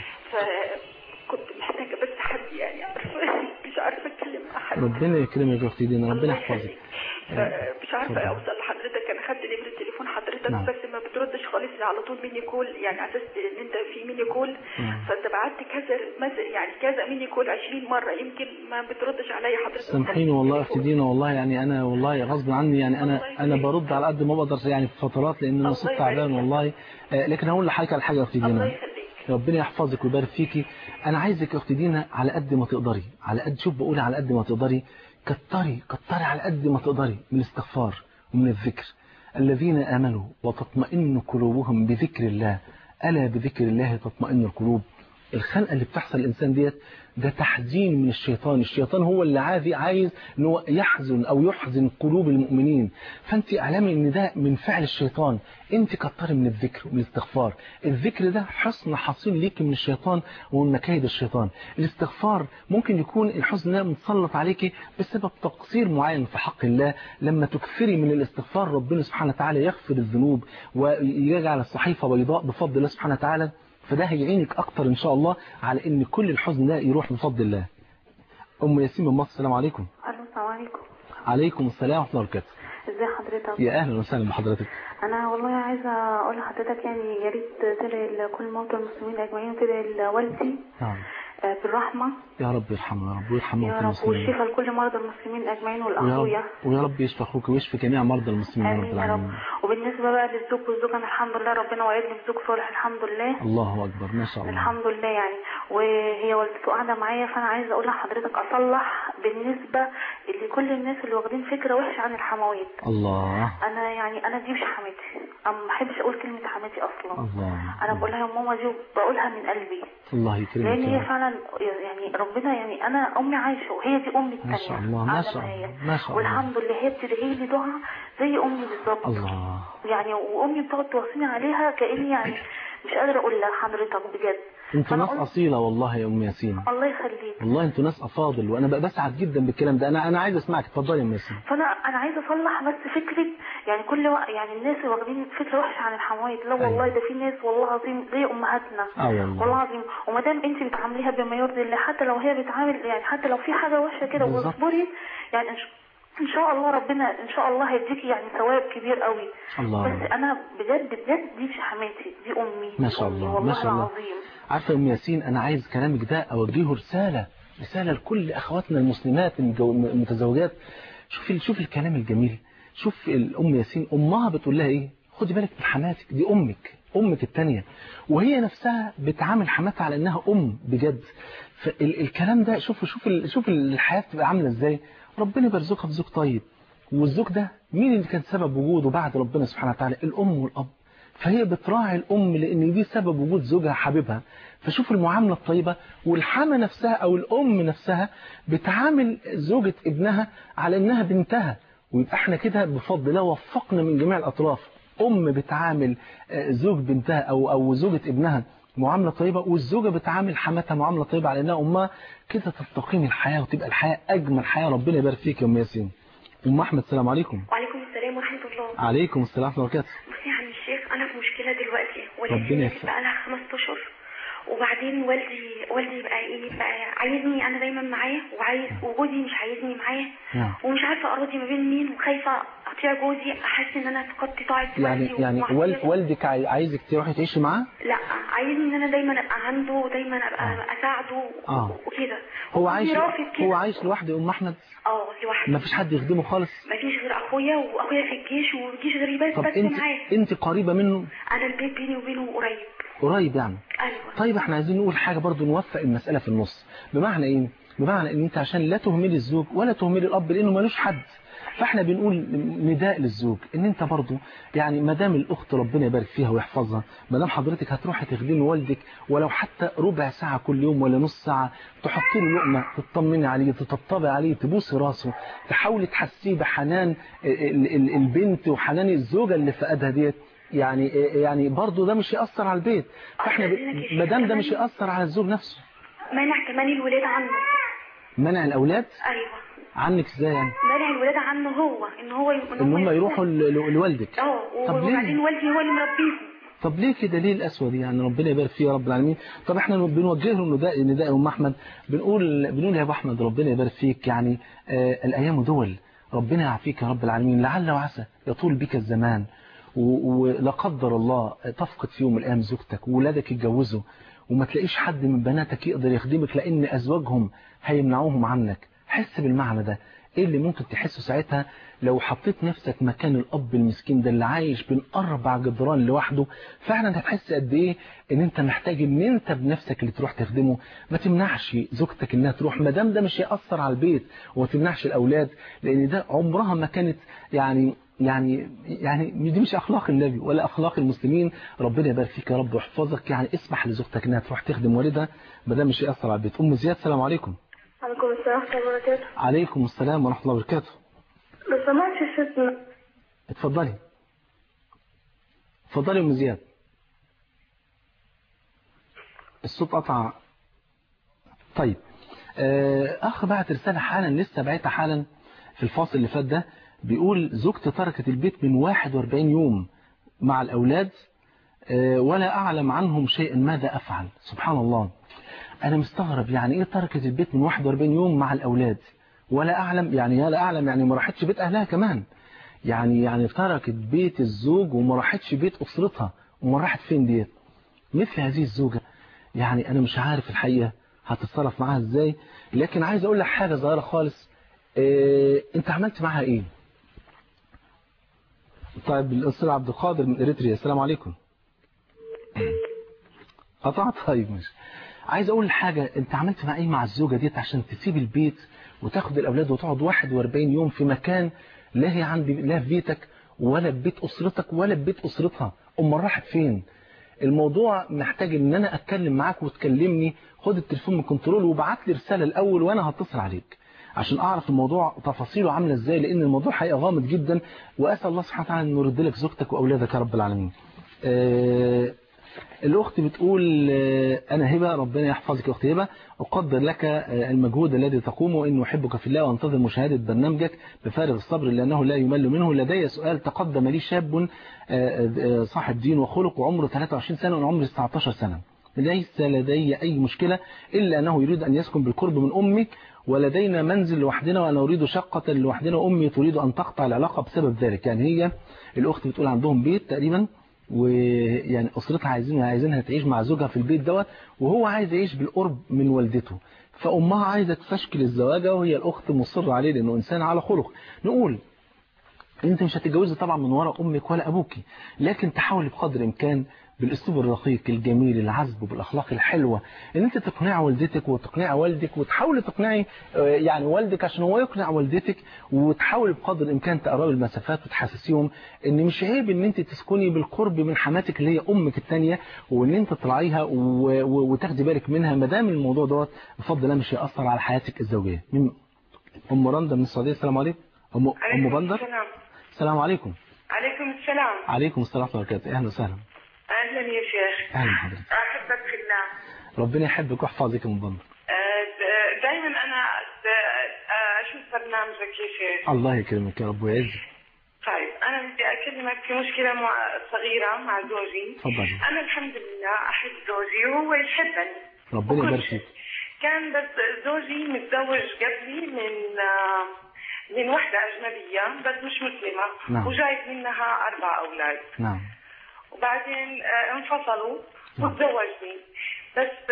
فكنت محتاجه بس حد يعني عارفه مش عارفه اتكلم مع حد ربنا يكرمك يا أختي دينا ربنا الله يحفظك يخليك. فمش عارفه اتفضل. اوصل لحضرتك انا خدت نمره تليفون حضرتك نعم. بس ما بتردش خالص على طول ميني كول يعني على اساس ان انت في ميني كول نعم. فانت بعت كذا مثلا يعني كذا ميني كول 20 مره يمكن ما بتردش عليا حضرتك سامحيني والله يا أختي دينا والله يعني أنا والله غصب عني يعني أنا أنا برد على قد ما بقدر يعني في فترات لأن أنا الله صوت يبارك تعبان فيك. والله آه، لكن هقول لحضرتك على حاجة يا أختي الله دينا يخليك ربنا يحفظك ويبارك فيكي انا عايزك يا اختي دينا على قد ما تقدري على قد شوف بقول على قد ما تقدري كتري كتري على قد ما تقدري من الاستغفار ومن الذكر الذين امنوا وتطمئن قلوبهم بذكر الله الا بذكر الله تطمئن القلوب الخنقه اللي بتحصل الانسان ديت ده تحزين من الشيطان الشيطان هو اللي عايز عايز ان هو يحزن او يحزن قلوب المؤمنين فانت اعلمي ان ده من فعل الشيطان انت كتري من الذكر ومن الاستغفار الذكر ده حصن حصين ليك من الشيطان ومن مكايد الشيطان الاستغفار ممكن يكون الحزن ده متسلط عليك بسبب تقصير معين في حق الله لما تكثري من الاستغفار ربنا سبحانه وتعالى يغفر الذنوب ويجعل الصحيفه بيضاء بفضل الله سبحانه وتعالى فده هيعينك اكتر ان شاء الله على ان كل الحزن ده يروح بفضل الله ام ياسين من مصر السلام عليكم الو السلام عليكم عليكم السلام ورحمه الله وبركاته ازي حضرتك يا اهلا وسهلا بحضرتك انا والله عايزه اقول لحضرتك يعني يا ريت تدعي لكل موتى المسلمين اجمعين وتدعي لوالدي نعم آه، بالرحمه يا رب يرحمه يا رب ويرحم يا موتى رب المسلمين والشفاء لكل مرضى المسلمين اجمعين ويا والاخويا رب, ويا رب يشفي اخوك ويشفي جميع مرضى المسلمين يا رب امين يا رب العالمين وبالنسبه بقى للزوج والزوجه أنا الحمد لله ربنا وعدني بزوج صالح الحمد لله الله اكبر ما شاء الله الحمد لله يعني وهي والدته قاعده معايا فانا عايزه اقول لحضرتك اصلح بالنسبه لكل الناس اللي واخدين فكره وحشه عن الحموات الله انا يعني انا دي مش حماتي انا ما بحبش اقول كلمه حماتي اصلا الله انا بقولها يا ماما دي بقولها من قلبي الله يكرمك لان يا هي رب. فعلا يعني ربنا يعني انا امي عايشه وهي دي امي الثانيه ما شاء الله ما شاء الله ما شاء الله والحمد لله هي بتدعي لي دعاء زي امي بالظبط الله يعني وامي بتقعد توصيني عليها كاني يعني مش قادره اقول لحضرتك بجد انتوا فأنا ناس قلت- اصيله والله يا ام ياسين الله يخليك والله انتوا ناس افاضل وانا بقى بسعد جدا بالكلام ده انا انا عايز اسمعك اتفضلي يا ام ياسين فانا انا عايزه اصلح بس فكره يعني كل وقت يعني الناس اللي واخدين فكره وحشه عن الحموات لا والله ده في ناس والله العظيم زي امهاتنا اه والله والله العظيم وما دام انت بتعامليها بما يرضي الله حتى لو هي بتعامل يعني حتى لو في حاجه وحشه كده بالظبط. واصبري يعني إن ش- ان شاء الله ربنا ان شاء الله هيديكي يعني ثواب كبير قوي الله بس انا بجد بجد دي مش حماتي دي امي ما شاء أمي، الله، ما والله شاء الله. العظيم عارفه يا ام ياسين انا عايز كلامك ده اوجهه رساله رساله لكل اخواتنا المسلمات المجو- المتزوجات شوفي شوفي الكلام الجميل شوف الام ياسين امها بتقول لها ايه خدي بالك من حماتك دي امك امك الثانيه وهي نفسها بتعامل حماتها على انها ام بجد فالكلام ده شوفوا شوف ال- شوف الحياه بتبقى عامله ازاي ربنا بيرزقها بزوج طيب والزوج ده مين اللي كان سبب وجوده بعد ربنا سبحانه وتعالى الام والاب فهي بتراعي الأم لأن دي سبب وجود زوجها حبيبها فشوف المعاملة الطيبة والحامة نفسها أو الأم نفسها بتعامل زوجة ابنها على أنها بنتها ويبقى احنا كده بفضل الله وفقنا من جميع الأطراف أم بتعامل آه، زوج بنتها أو أو زوجة ابنها معاملة طيبة والزوجة بتعامل حماتها معاملة طيبة على أنها أمها كده تستقيم الحياة وتبقى الحياة أجمل حياة ربنا يبارك فيك يا أم ياسين أم أحمد السلام عليكم وعليكم السلام ورحمة الله عليكم السلام ورحمة الله وبركاته بصي يا عم الشيخ أنا في مشكلة دلوقتي ربنا ولكن يسلمك. بقى لها خمس أشهر وبعدين والدي والدي بقى إيه بقى عايزني أنا دايما معاه وعايز وجوزي مش عايزني معاه نعم. ومش عارفة أراضي ما بين مين وخايفة أطيع جوزي أحس إن أنا فقدت طاعة يعني والدي يعني ومعصيته. والد والدك عاي- عايزك تروحي تعيشي معاه لا عايزني ان انا دايما ابقى عنده ودايما ابقى آه. اساعده آه. وكده هو وجوزي عايش رافض كده هو عايش لوحده يا ام احمد اه لوحدي ما فيش حد يخدمه خالص ما فيش غير اخويا واخويا في الجيش ومفيش غيري بس طب بس انت معاه انت قريبه منه انا البيت بيني وبينه قريب قريب يعني ايوه طيب احنا عايزين نقول حاجه برضو نوفق المساله في النص بمعنى ايه بمعنى ان انت عشان لا تهملي الزوج ولا تهملي الاب لانه ملوش حد فاحنا بنقول نداء للزوج ان انت برضو يعني ما دام الاخت ربنا يبارك فيها ويحفظها ما دام حضرتك هتروحي تخدمي والدك ولو حتى ربع ساعه كل يوم ولا نص ساعه تحطي له لقمه تطمني عليه تطبطبي عليه تبوسي راسه تحاولي تحسيه بحنان ال- ال- البنت وحنان الزوجه اللي فقدها ديت يعني يعني برضه ده مش هيأثر على البيت فاحنا ب... ما دام ده مش هيأثر على الزوج نفسه مانع كمان الولاد عنه منع الاولاد ايوه عنك ازاي يعني مانع الولاد عنه هو ان هو ان هم يروحوا ل- ل- لوالدك اه طب وبعدين ليه والدي هو اللي مربيهم طب ليه كده ليه القسوه دي يعني ربنا يبارك فيه يا رب العالمين طب احنا بنوجه له نداء نداء يا ام احمد بنقول بنقول يا ابو احمد ربنا يبارك فيك يعني آه الايام دول ربنا يعافيك يا رب العالمين لعل وعسى يطول بك الزمان و- ولا قدر الله تفقد في يوم من الايام زوجتك وولادك يتجوزوا وما تلاقيش حد من بناتك يقدر يخدمك لان ازواجهم هيمنعوهم عنك حس بالمعنى ده ايه اللي ممكن تحسه ساعتها لو حطيت نفسك مكان الاب المسكين ده اللي عايش بين اربع جدران لوحده فعلا هتحس قد ايه ان انت محتاج ان انت بنفسك اللي تروح تخدمه ما تمنعش زوجتك انها تروح ما دام ده مش هيأثر على البيت وما تمنعش الاولاد لان ده عمرها ما كانت يعني يعني يعني دي مش اخلاق النبي ولا اخلاق المسلمين ربنا يبارك فيك يا رب ويحفظك يعني اسمح لزوجتك انها تروح تخدم والدها ما دام مش هيأثر على البيت ام زياد السلام عليكم عليكم السلام ورحمة الله وبركاته عليكم السلام ورحمه الله وبركاته لو سمحت يا ستنا اتفضلي اتفضلي يا ام زياد الصوت قطع طيب آه، اخ بعت رساله حالا لسه بعتها حالا في الفاصل اللي فات ده بيقول زوجتي تركت البيت من 41 يوم مع الاولاد آه، ولا اعلم عنهم شيئا ماذا افعل سبحان الله انا مستغرب يعني ايه تركت البيت من 41 يوم مع الاولاد ولا اعلم يعني لا اعلم يعني ما راحتش بيت اهلها كمان يعني يعني تركت بيت الزوج وما راحتش بيت أسرتها وما راحت فين ديت مثل هذه الزوجة يعني أنا مش عارف الحقيقة هتتصرف معاها إزاي لكن عايز أقول لك حاجة صغيرة خالص إيه أنت عملت معاها إيه طيب الأستاذ عبد القادر من إريتريا السلام عليكم قطعت طيب مش عايز أقول حاجة أنت عملت مع إيه مع الزوجة ديت عشان تسيب البيت وتاخد الأولاد وتقعد 41 يوم في مكان لا هي عندي لا في بيتك ولا في بيت أسرتك ولا في بيت أسرتها أم راحت فين الموضوع محتاج ان انا اتكلم معاك وتكلمني خد التليفون من كنترول وابعت لي رسالة الاول وانا هتصل عليك عشان اعرف الموضوع تفاصيله عاملة ازاي لان الموضوع حقيقة غامض جدا واسأل الله سبحانه وتعالى انه يرد لك زوجتك واولادك يا رب العالمين آه الاخت بتقول آه انا هبه ربنا يحفظك يا اختي هبه اقدر لك آه المجهود الذي تقومه انه احبك في الله وانتظر مشاهده برنامجك بفارغ الصبر لانه لا يمل منه لدي سؤال تقدم لي شاب صاحب دين وخلق وعمره 23 سنه وانا عمري 19 سنه ليس لدي اي مشكله الا انه يريد ان يسكن بالقرب من امي ولدينا منزل لوحدنا وانا اريد شقه لوحدنا وامي تريد ان تقطع العلاقه بسبب ذلك يعني هي الاخت بتقول عندهم بيت تقريبا ويعني أسرتها عايزينها عايزينها تعيش مع زوجها في البيت دوت وهو عايز يعيش بالقرب من والدته فأمها عايزة تفشكل الزواجة وهي الأخت مصرة عليه لأنه إنسان على خلق نقول أنت مش هتتجوزي طبعا من وراء أمك ولا أبوك لكن تحاولي بقدر الإمكان بالاسلوب الرقيق الجميل العذب بالاخلاق الحلوه ان انت تقنع والدتك وتقنع والدك وتحاولي تقنعي يعني والدك عشان هو يقنع والدتك وتحاولي بقدر الامكان تقربي المسافات وتحسسيهم ان مش عيب ان انت تسكني بالقرب من حماتك اللي هي امك الثانيه وان انت تراعيها وتاخدي بالك منها ما دام الموضوع دوت بفضل الله مش هياثر على حياتك الزوجيه ام رندا من السعوديه السلام عليكم ام ام بندر السلام عليكم عليكم السلام عليكم السلام ورحمه الله وبركاته اهلا وسهلا اهلا يا شيخ اهلا حضرتك احبك في الله ربنا يحبك ويحفظك من ضمن دائما انا اشوف برنامجك يا شيخ الله يكرمك يا رب ويعزك طيب انا بدي اكلمك في مشكله مع صغيره مع زوجي تفضلي انا الحمد لله احب زوجي وهو يحبني ربنا يبارك فيك كان بس زوجي متزوج قبلي من من وحده اجنبيه بس مش مسلمه نعم. وجايب منها اربع اولاد نعم وبعدين انفصلوا وتزوجني بس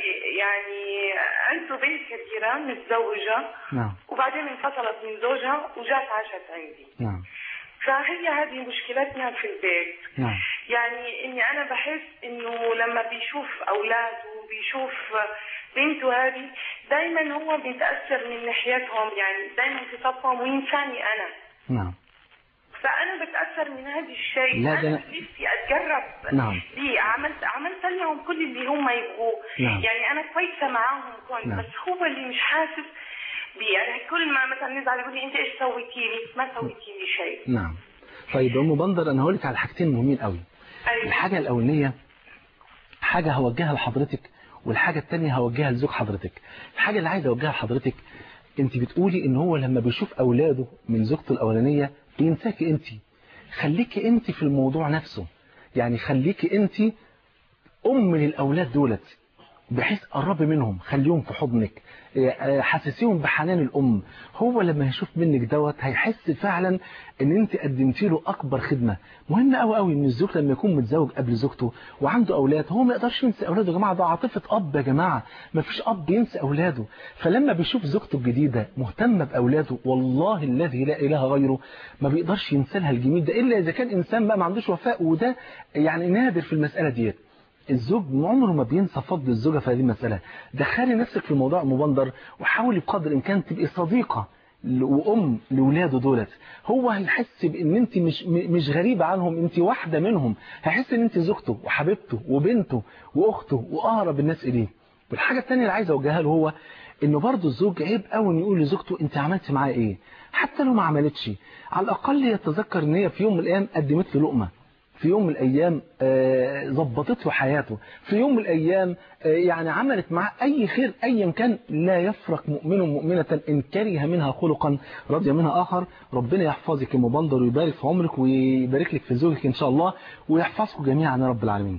يعني عنده بنت كبيرة متزوجة نعم وبعدين انفصلت من زوجها وجات عاشت عندي نعم فهي هذه مشكلتنا في البيت نعم يعني اني انا بحس انه لما بيشوف اولاده وبيشوف بنته هذه دائما هو بيتاثر من ناحيتهم يعني دائما في صفهم وينساني انا نعم فانا بتاثر من هذا الشيء لا، ده انا أنا- نفسي اتجرب نعم. ليه عملت عملت لهم كل اللي هم يبغوه نعم. يعني انا كويسه معاهم كنت نعم. بس هو اللي مش حاسس بيه يعني كل ما مثلا نزعل يقول لي انت ايش سويتي لي ما سويتي لي شيء نعم طيب يا ام بندر انا هقول لك على حاجتين مهمين قوي أيوة. الحاجه الاولانيه حاجه هوجهها لحضرتك والحاجه الثانيه هوجهها لزوج حضرتك الحاجه اللي عايز اوجهها لحضرتك انت بتقولي ان هو لما بيشوف اولاده من زوجته الاولانيه بينساكي انت خليكي انت في الموضوع نفسه يعني خليكي انت ام للاولاد دولت بحيث قربي منهم خليهم في حضنك آه، حسسيهم بحنان الام هو لما يشوف منك دوت هيحس فعلا ان انت قدمتي له اكبر خدمه مهم قوي قوي ان الزوج لما يكون متزوج قبل زوجته وعنده اولاد هو ما يقدرش ينسى اولاده يا جماعه ده عاطفه اب يا جماعه ما فيش اب ينسى اولاده فلما بيشوف زوجته الجديده مهتمه باولاده والله الذي لا اله غيره ما بيقدرش ينسى لها الجميل ده الا اذا كان انسان بقى ما عندوش وفاء وده يعني نادر في المساله ديت الزوج عمره ما بينسى فضل الزوجة في هذه المسألة دخلي نفسك في الموضوع مبندر وحاولي بقدر الإمكان تبقي صديقة ل- وأم لولاده دولت هو هيحس بأن أنت مش م- مش غريبة عنهم أنت واحدة منهم هيحس أن أنت زوجته وحبيبته وبنته وأخته وأقرب الناس إليه والحاجة الثانية اللي عايز أوجهها له هو إنه برضه الزوج عيب قوي إنه يقول لزوجته أنت عملت معايا إيه حتى لو ما عملتش على الأقل يتذكر إن هي في يوم من الأيام قدمت له لقمة في يوم من الأيام آه، ظبطت له حياته في يوم من الأيام آه، يعني عملت معاه أي خير أيا كان لا يفرق مؤمن مؤمنة إن كره منها خلقا رضي منها آخر ربنا يحفظك يا مبندر ويبارك في عمرك ويبارك لك في زوجك إن شاء الله ويحفظكم جميعا يا رب العالمين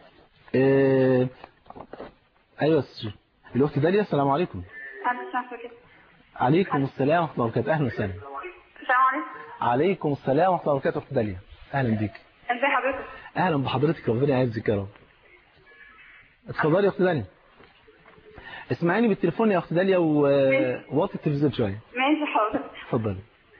آه، أيوة الس- الأخت داليا السلام عليكم عليكم السلام ورحمة الله وبركاته أهلا وسهلا السلام عليكم عليكم السلام ورحمة الله وبركاته أخت داليا أهلا بيك ازي حضرتك أهلا بحضرتك ربنا يعزك يا رب اتفضلي يا أخت داليا اسمعيني بالتليفون يا أخت داليا ووطي التلفزيون شوية ماشي حاضر اتفضلي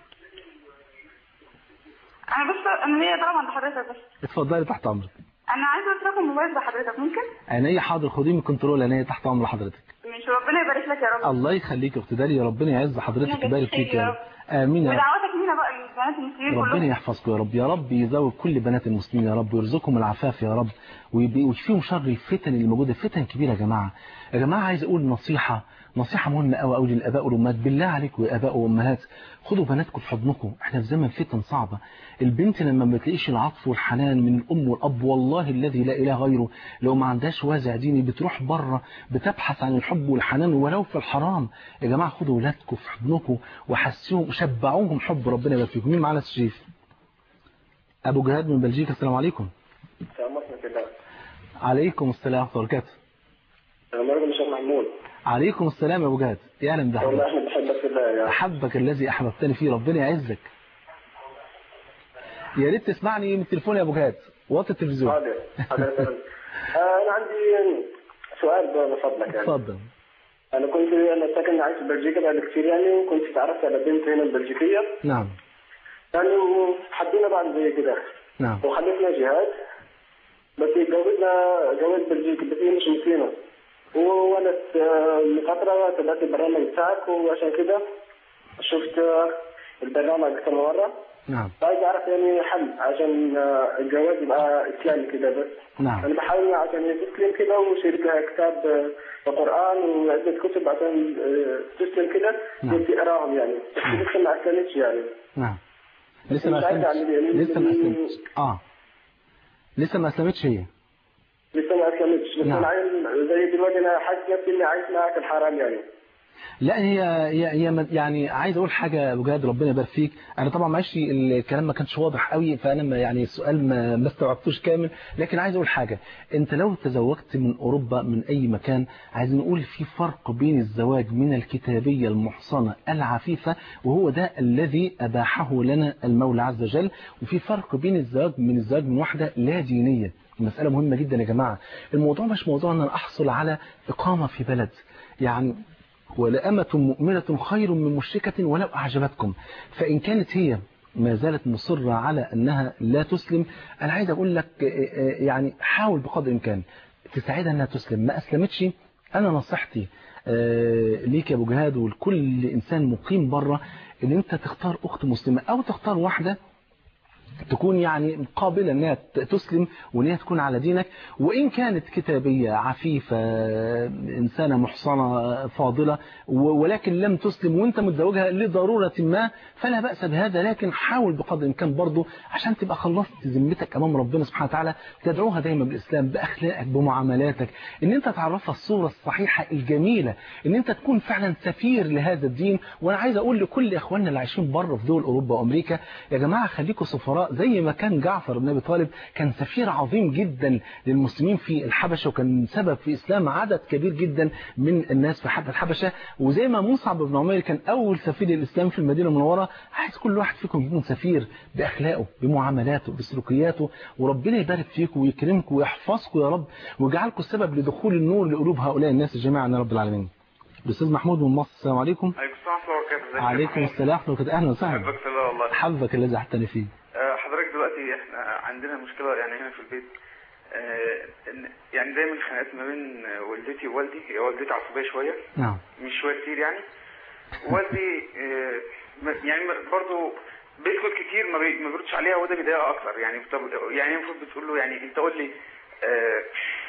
انا بس انا ليا طبعا لحضرتك بس اتفضلي تحت أمرك انا عايزه رقم موبايل بحضرتك ممكن عينيا حاضر خديه من كنترول عينيا تحت أمر حضرتك مش ربنا يبارك لك يا رب الله يخليك يا أخت داليا ربنا يعز حضرتك ربنا ويبارك فيك يا رب آمين يا رب ودعواتك لينا بقى للبنات المسلمين ربنا كلهم يحفظكم يا رب يا رب يزود كل بنات المسلمين يا رب ويرزقهم العفاف يا رب ويبي- ويشفيهم شر الفتن اللي موجوده فتن كبيره يا جماعه يا جماعه عايز اقول نصيحه نصيحه مهمه قوي قوي للاباء والامهات بالله عليكم يا اباء وامهات خدوا بناتكم في حضنكم احنا في زمن فتن صعبه البنت لما ما بتلاقيش العطف والحنان من الام والاب والله الذي لا اله غيره لو ما عندهاش وازع ديني بتروح بره بتبحث عن الحب والحنان ولو في الحرام يا جماعه خدوا ولادكم في حضنكم وحسوهم وشبعوهم حب ربنا يبارك فيكم مين معانا الشريف ابو جهاد من بلجيكا السلام عليكم السلام ورحمة الله عليكم السلام ورحمه الله وبركاته أنا مرحبا شيخ محمود عليكم السلام يا ابو جهاد يا اهلا والله بحضرتك احنا بنحبك في الله يا احبك الذي احببتني فيه ربنا يعزك يا ريت تسمعني من التليفون يا ابو جهاد وطي التلفزيون حاضر حاضر يا فندم. آه، أنا عندي سؤال من فضلك يعني اتفضل أنا كنت أنا ساكن عايش في بلجيكا بقالي كتير يعني وكنت تعرفت على بنت هنا البلجيكية نعم يعني وحبينا بعض زي كده نعم وخلفنا جهاد بس اتجوزنا جواز بلجيكي بس هي مش مسلمة وانا آه، من فترة تابعت البرنامج بتاعك وعشان كده شفت آه، البرنامج كم مرة نعم عايز اعرف يعني حل عشان آه، الجواز يبقى اسلامي كده بس نعم انا بحاول عشان تسلم كده وشريك لها كتاب آه، وقران وعده كتب عشان آه، تسلم كده نعم. كنت اقراهم يعني بس لسه ما اسلمتش يعني نعم لسه ما مش عايز اسلمتش أعمل إيه؟ لسه ما اسلمتش اه لسه ما اسلمتش هي لسه ما اسلمتش بس نعم. انا عايز زي دلوقتي انا حاسس نفسي اني عايش معاك الحرام يعني لا هي هي هي مد- يعني عايز اقول حاجه يا ابو جهاد ربنا يبارك فيك انا طبعا معلش الكلام ما كانش واضح قوي فانا ما يعني السؤال ما ما استوعبتوش كامل لكن عايز اقول حاجه انت لو تزوجت من اوروبا من اي مكان عايز نقول في فرق بين الزواج من الكتابيه المحصنه العفيفه وهو ده الذي اباحه لنا المولى عز وجل وفي فرق بين الزواج من الزواج من واحده لا دينيه المسألة مهمة جدا يا جماعة الموضوع مش موضوع أن أنا أحصل على إقامة في بلد يعني ولأمة مؤمنة خير من مشركة ولو أعجبتكم فإن كانت هي ما زالت مصرة على أنها لا تسلم أنا عايز أقول لك آه، آه، يعني حاول بقدر الإمكان تساعدها أنها تسلم ما أسلمتش أنا نصيحتي آه، ليك يا أبو جهاد ولكل إنسان مقيم بره أن أنت تختار أخت مسلمة أو تختار واحدة تكون يعني قابلة انها تسلم وانها تكون على دينك وان كانت كتابية عفيفة انسانة محصنة فاضلة و- ولكن لم تسلم وانت متزوجها لضرورة ما فلا بأس بهذا لكن حاول بقدر الامكان برضه عشان تبقى خلصت ذمتك امام ربنا سبحانه وتعالى تدعوها دايما بالاسلام باخلاقك بمعاملاتك ان انت تعرفها الصورة الصحيحة الجميلة ان انت تكون فعلا سفير لهذا الدين وانا عايز اقول لكل اخواننا اللي عايشين بره في دول اوروبا وامريكا يا جماعة خليكم سفراء زي ما كان جعفر بن ابي طالب كان سفير عظيم جدا للمسلمين في الحبشة وكان سبب في اسلام عدد كبير جدا من الناس في حتى الحبشة وزي ما مصعب بن عمير كان اول سفير للاسلام في المدينة المنورة عايز كل واحد فيكم يكون سفير باخلاقه بمعاملاته بسلوكياته وربنا يبارك فيكم ويكرمكم ويحفظكم يا رب ويجعلكم السبب لدخول النور لقلوب هؤلاء الناس جميعا يا رب العالمين الاستاذ محمود من مصر السلام عليكم عليكم السلام ورحمة الله وبركاته ازيك يا عليكم محمود؟ السلام ورحمة الله اهلا وسهلا حبك في الله والله حبك الذي احتني فيه آه، حضرتك دلوقتي احنا عندنا مشكلة يعني هنا في البيت آه، إن- يعني دايما خناقات ما بين آه، والدتي ووالدي هي والدتي عصبية شوية نعم مش شوية كتير يعني والدي آه، ما- يعني ما- برضو بيسكت كتير ما بي- ما بيردش عليها وده بيضايقها اكتر يعني طب يعني المفروض بتقول له يعني انت قول لي آه،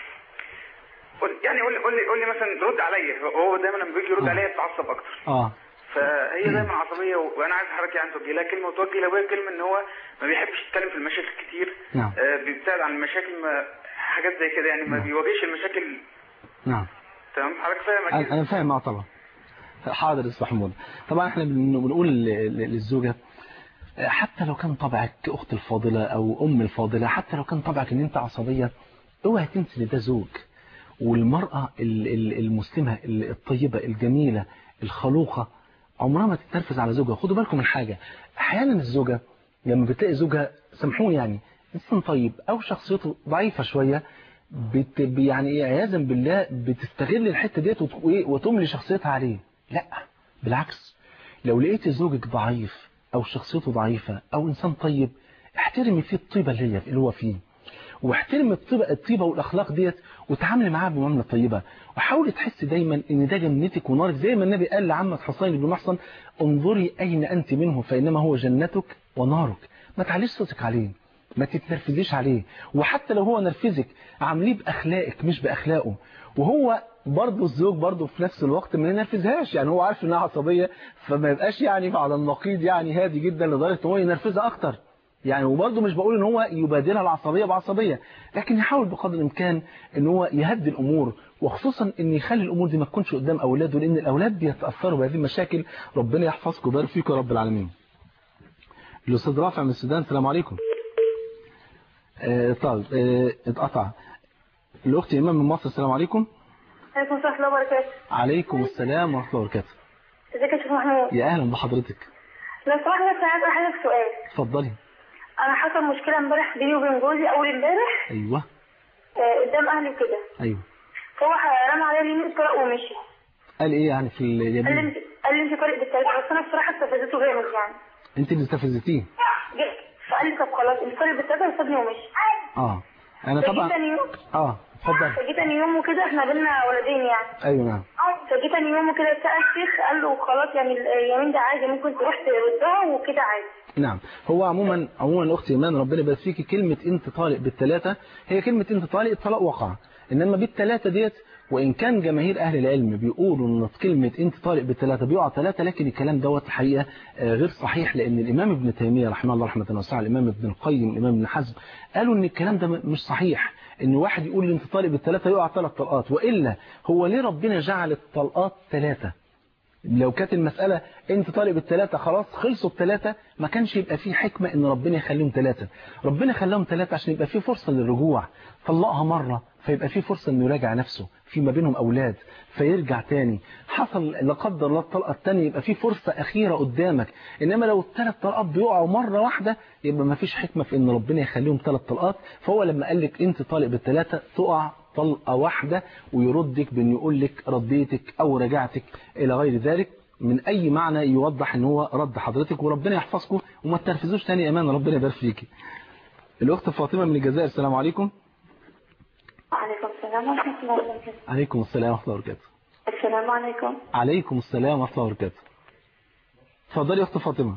قول يعني قول لي قول لي قول لي مثلا رد عليا هو دايما لما بيجي يرد آه. عليا بتعصب اكتر اه فهي دايما عصبيه و- وانا عايز حضرتك يعني توجه لها كلمه وتوجه لابويا كلمه ان هو ما بيحبش يتكلم في المشاكل كتير نعم. آه بيبتعد عن المشاكل ما حاجات زي كده يعني ما نعم. بيواجهش المشاكل نعم تمام حضرتك فاهم انا اكيد أنا فاهم اه طبعا حاضر يا استاذ محمود طبعا احنا بن- بنقول ل- ل- للزوجه حتى لو كان طبعك اخت الفاضله او ام الفاضله حتى لو كان طبعك ان انت عصبيه اوعى تنسي ان ده زوج والمراه ال- ال- المسلمه ال- الطيبه الجميله الخلوقه عمرها ما تتنرفز على زوجها خدوا بالكم من حاجة احيانا الزوجة لما بتلاقي زوجها سامحوني يعني انسان طيب او شخصيته ضعيفة شوية بت يعني ايه عياذا بالله بتستغل الحتة ديت وت- وإيه؟ وتملي شخصيتها عليه لا بالعكس لو لقيت زوجك ضعيف او شخصيته ضعيفة او انسان طيب احترمي فيه الطيبة اللي هي اللي هو فيه واحترمي الطيبة, الطيبة والاخلاق ديت وتعاملي معاه بمعاملة طيبة وحاولي تحسي دايما ان ده جنتك ونارك زي ما النبي قال لعمة حسين بن محصن انظري اين انت منه فانما هو جنتك ونارك ما تعليش صوتك عليه ما تتنرفزيش عليه وحتى لو هو نرفزك عامليه باخلاقك مش باخلاقه وهو برضه الزوج برضه في نفس الوقت ما ينرفزهاش يعني هو عارف انها عصبيه فما يبقاش يعني على النقيض يعني هادي جدا لدرجه ان هو ينرفزها اكتر يعني وبرضه مش بقول ان هو يبادلها العصبيه بعصبيه لكن يحاول بقدر الامكان ان هو يهدي الامور وخصوصا ان يخلي الامور دي ما تكونش قدام اولاده لان الاولاد بيتاثروا بهذه المشاكل ربنا يحفظكم ويبارك فيكم يا رب العالمين الاستاذ رافع من السودان السلام عليكم آه طيب آه اتقطع الاخت ايمان من مصر السلام عليكم عليكم السلام ورحمة الله وبركاته عليكم السلام ورحمه الله وبركاته ازيك يا شيخ محمود يا اهلا بحضرتك لو سمحت بس عايز اسالك سؤال اتفضلي انا حصل مشكله امبارح بيني وبين جوزي اول امبارح ايوه آه، قدام اهلي وكده ايوه فهو رمى عليا اليمين الطلاق ومشي قال ايه يعني في قال لي اليمين انت قال لي انت طارق بالثلاثه بس انا بصراحه استفزته جامد يعني انت اللي استفزتيه جيت فقال لي طب خلاص انت طارق بالثلاثه وسابني ومشي اه انا فجيت طبعا تاني يوم اه اتفضل فجيت تاني يوم وكده احنا بينا ولدين يعني ايوه نعم فجيت تاني يوم وكده سأل الشيخ قال له خلاص يعني اليمين ده عادي ممكن تروح تردها وكده عادي نعم هو عموما عموما اختي ايمان ربنا يبارك فيكي كلمه انت طالق بالثلاثه هي كلمه انت طالق الطلاق وقع انما بالثلاثه ديت وان كان جماهير اهل العلم بيقولوا ان كلمه انت طالق بالثلاثه بيقع ثلاثه لكن الكلام دوت الحقيقه آه، غير صحيح لان الامام ابن تيميه رحمه الله رحمه واسعه الامام ابن القيم الامام ابن حزم قالوا ان الكلام ده م- مش صحيح ان واحد يقول انت طالق بالثلاثه يقع ثلاث طلقات والا هو ليه ربنا جعل الطلقات ثلاثه لو كانت المسألة انت طالب الثلاثة خلاص خلصوا الثلاثة ما كانش يبقى فيه حكمة ان ربنا يخليهم ثلاثة ربنا خلاهم ثلاثة عشان يبقى فيه فرصة للرجوع طلقها مرة فيبقى فيه فرصة انه يراجع نفسه في ما بينهم اولاد فيرجع تاني حصل لا قدر الله الطلقة الثانية يبقى فيه فرصة اخيرة قدامك انما لو الثلاث طلقات بيقعوا مرة واحدة يبقى ما فيش حكمة في ان ربنا يخليهم ثلاث طلقات فهو لما قال لك انت طالب بالثلاثة تقع طلقة واحدة ويردك بأن يقول لك رديتك أو رجعتك إلى غير ذلك من أي معنى يوضح أن هو رد حضرتك وربنا يحفظكم وما تنرفزوش تاني أمان ربنا يبارك فيكي الأخت فاطمة من الجزائر السلام عليكم وعليكم السلام ورحمة الله وبركاته عليكم السلام ورحمة الله وبركاته السلام عليكم عليكم السلام ورحمة الله وبركاته اتفضلي يا أخت فاطمة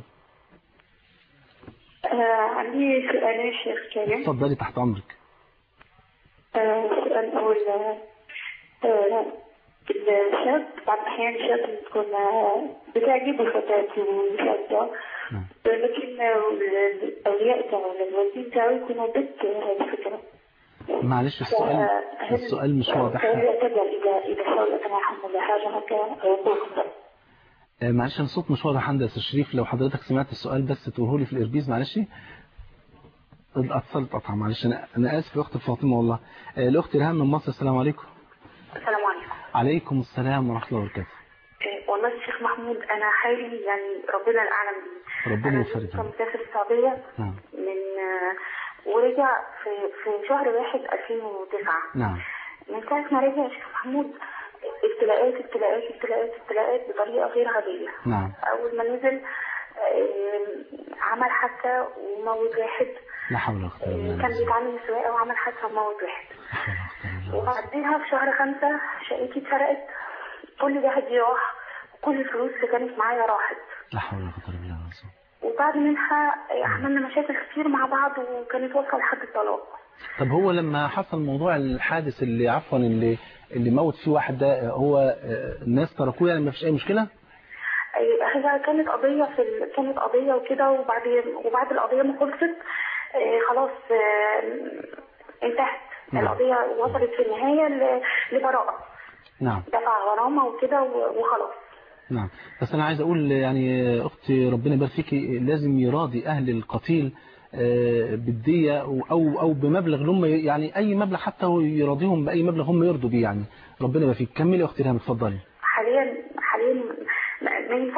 آه عندي سؤالين شيخ كريم اتفضلي تحت أمرك آه، السؤال الأول آه، آه، الشاب بعض الأحيان الشاب تكون آه، بتعجبه فتاة وشابة نعم. لكن آه، الأولياء تاعو الوالدين تاعو يكونوا ضد هذه الفكرة معلش السؤال فهل- السؤال مش واضح فهل يعتبر إذا إذا حاول أتراحم ولا حاجة هكا يقول خطأ آه، معلش أنا الصوت مش واضح عندي يا أستاذ شريف لو حضرتك سمعت السؤال بس تقوله لي في الإربيز معلش اتصلت قطع معلش أنا أنا آسف يا أخت فاطمة والله آه، الأخت إلهام من مصر السلام عليكم السلام عليكم عليكم السلام ورحمة الله وبركاته إيه، والله الشيخ محمود أنا حالي يعني ربنا الأعلم بيه ربنا أنا يفرج لسه عنك. مسافر السعودية نعم من آه، ورجع في في شهر واحد 2009 نعم من ساعة ما رجع يا شيخ محمود ابتلاءات ابتلاءات ابتلاءات ابتلاءات بطريقة غير عادية نعم أول ما نزل آه، عمل حادثة وموت واحد لا حول ولا قوة إلا آه، بالله كان بيتعلم السواقة وعمل حادثة وموت واحد لا حول ولا قوة إلا بالله. وبعديها في شهر خمسة شقتي اتسرقت كل واحد راح وكل الفلوس اللي كانت معايا راحت لا حول ولا قوة إلا بالله العظيم. وبعد منها عملنا مشاكل كتير مع بعض وكانت واصلة لحد الطلاق طب هو لما حصل موضوع الحادث اللي عفوا اللي اللي موت فيه واحد ده هو آه، الناس تركوه يعني ما فيش أي مشكلة؟ هي كانت قضية في ال... كانت قضية وكده وبعد وبعد القضية ما خلصت آه، خلاص آه، انتهت نعم. القضية وصلت في النهاية ل- لبراءة نعم دفع غرامة وكده و- وخلاص نعم بس أنا عايز أقول يعني أختي ربنا يبارك فيكي لازم يراضي أهل القتيل آه، بالدية أو أو أو بمبلغ اللي هم يعني أي مبلغ حتى هو يراضيهم بأي مبلغ هم يرضوا بيه يعني ربنا يبارك فيك كملي يا أختي ريهام اتفضلي حاليا حاليا ما ما ينفعش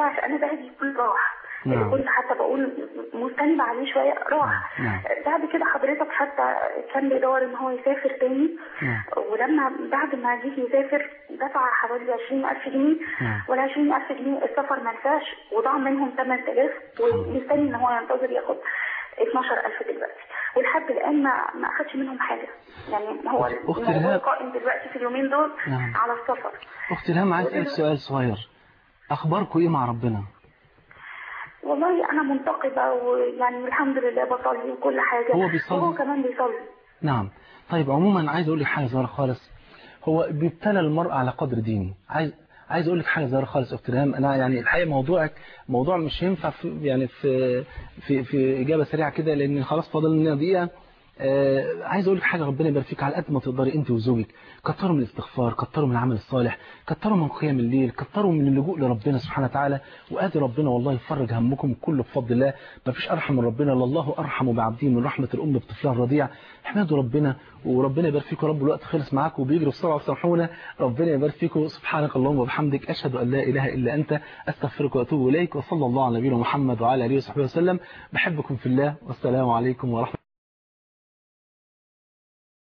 ينفعش انا بهدي كل راح نعم. اللي كنت حتى بقول مستنبة عليه شوية راح نعم. بعد كده حضرتك حتى كان بيدور ان هو يسافر تاني نعم. ولما بعد ما جه يسافر دفع حوالي 20000 جنيه نعم. وال 20000 جنيه السفر ما نفعش وضاع منهم 8000 ومستني ان هو ينتظر ياخد 12000 دلوقتي ولحد الان ما ما اخدش منهم حاجه يعني هو أخت الموضوع إلهام. قائم دلوقتي في اليومين دول نعم. على السفر أختي الهام عايز أسألك سؤال صغير أخباركم إيه مع ربنا والله انا منتقبه ويعني الحمد لله بصلي وكل حاجه هو بيصلي؟ وهو كمان بيصلي نعم طيب عموما عايز أقول لك حاجة صغيرة خالص هو بيبتلى المرء على قدر دينه عايز عايز اقول لك حاجه صغيره خالص يا اخت ريهام انا يعني الحقيقه موضوعك موضوع مش ينفع في يعني في في في اجابه سريعه كده لان خلاص فاضل لنا دقيقه آه عايز اقول لك حاجه ربنا يبارك فيك على قد ما تقدري انت وزوجك كتروا من الاستغفار كتروا من العمل الصالح كتروا من قيام الليل كتروا من اللجوء لربنا سبحانه وتعالى وادي ربنا والله يفرج همكم كله بفضل الله ما فيش ارحم من ربنا الله ارحم بعبده من رحمه الام بطفلها الرضيع احمدوا ربنا وربنا يبارك فيكم رب الوقت خلص معاكم وبيجري بسرعه وسامحونا ربنا يبارك فيكم سبحانك اللهم وبحمدك اشهد ان لا اله الا انت استغفرك واتوب اليك وصلى الله على نبينا محمد وعلى اله وصحبه وسلم بحبكم في الله والسلام عليكم ورحمه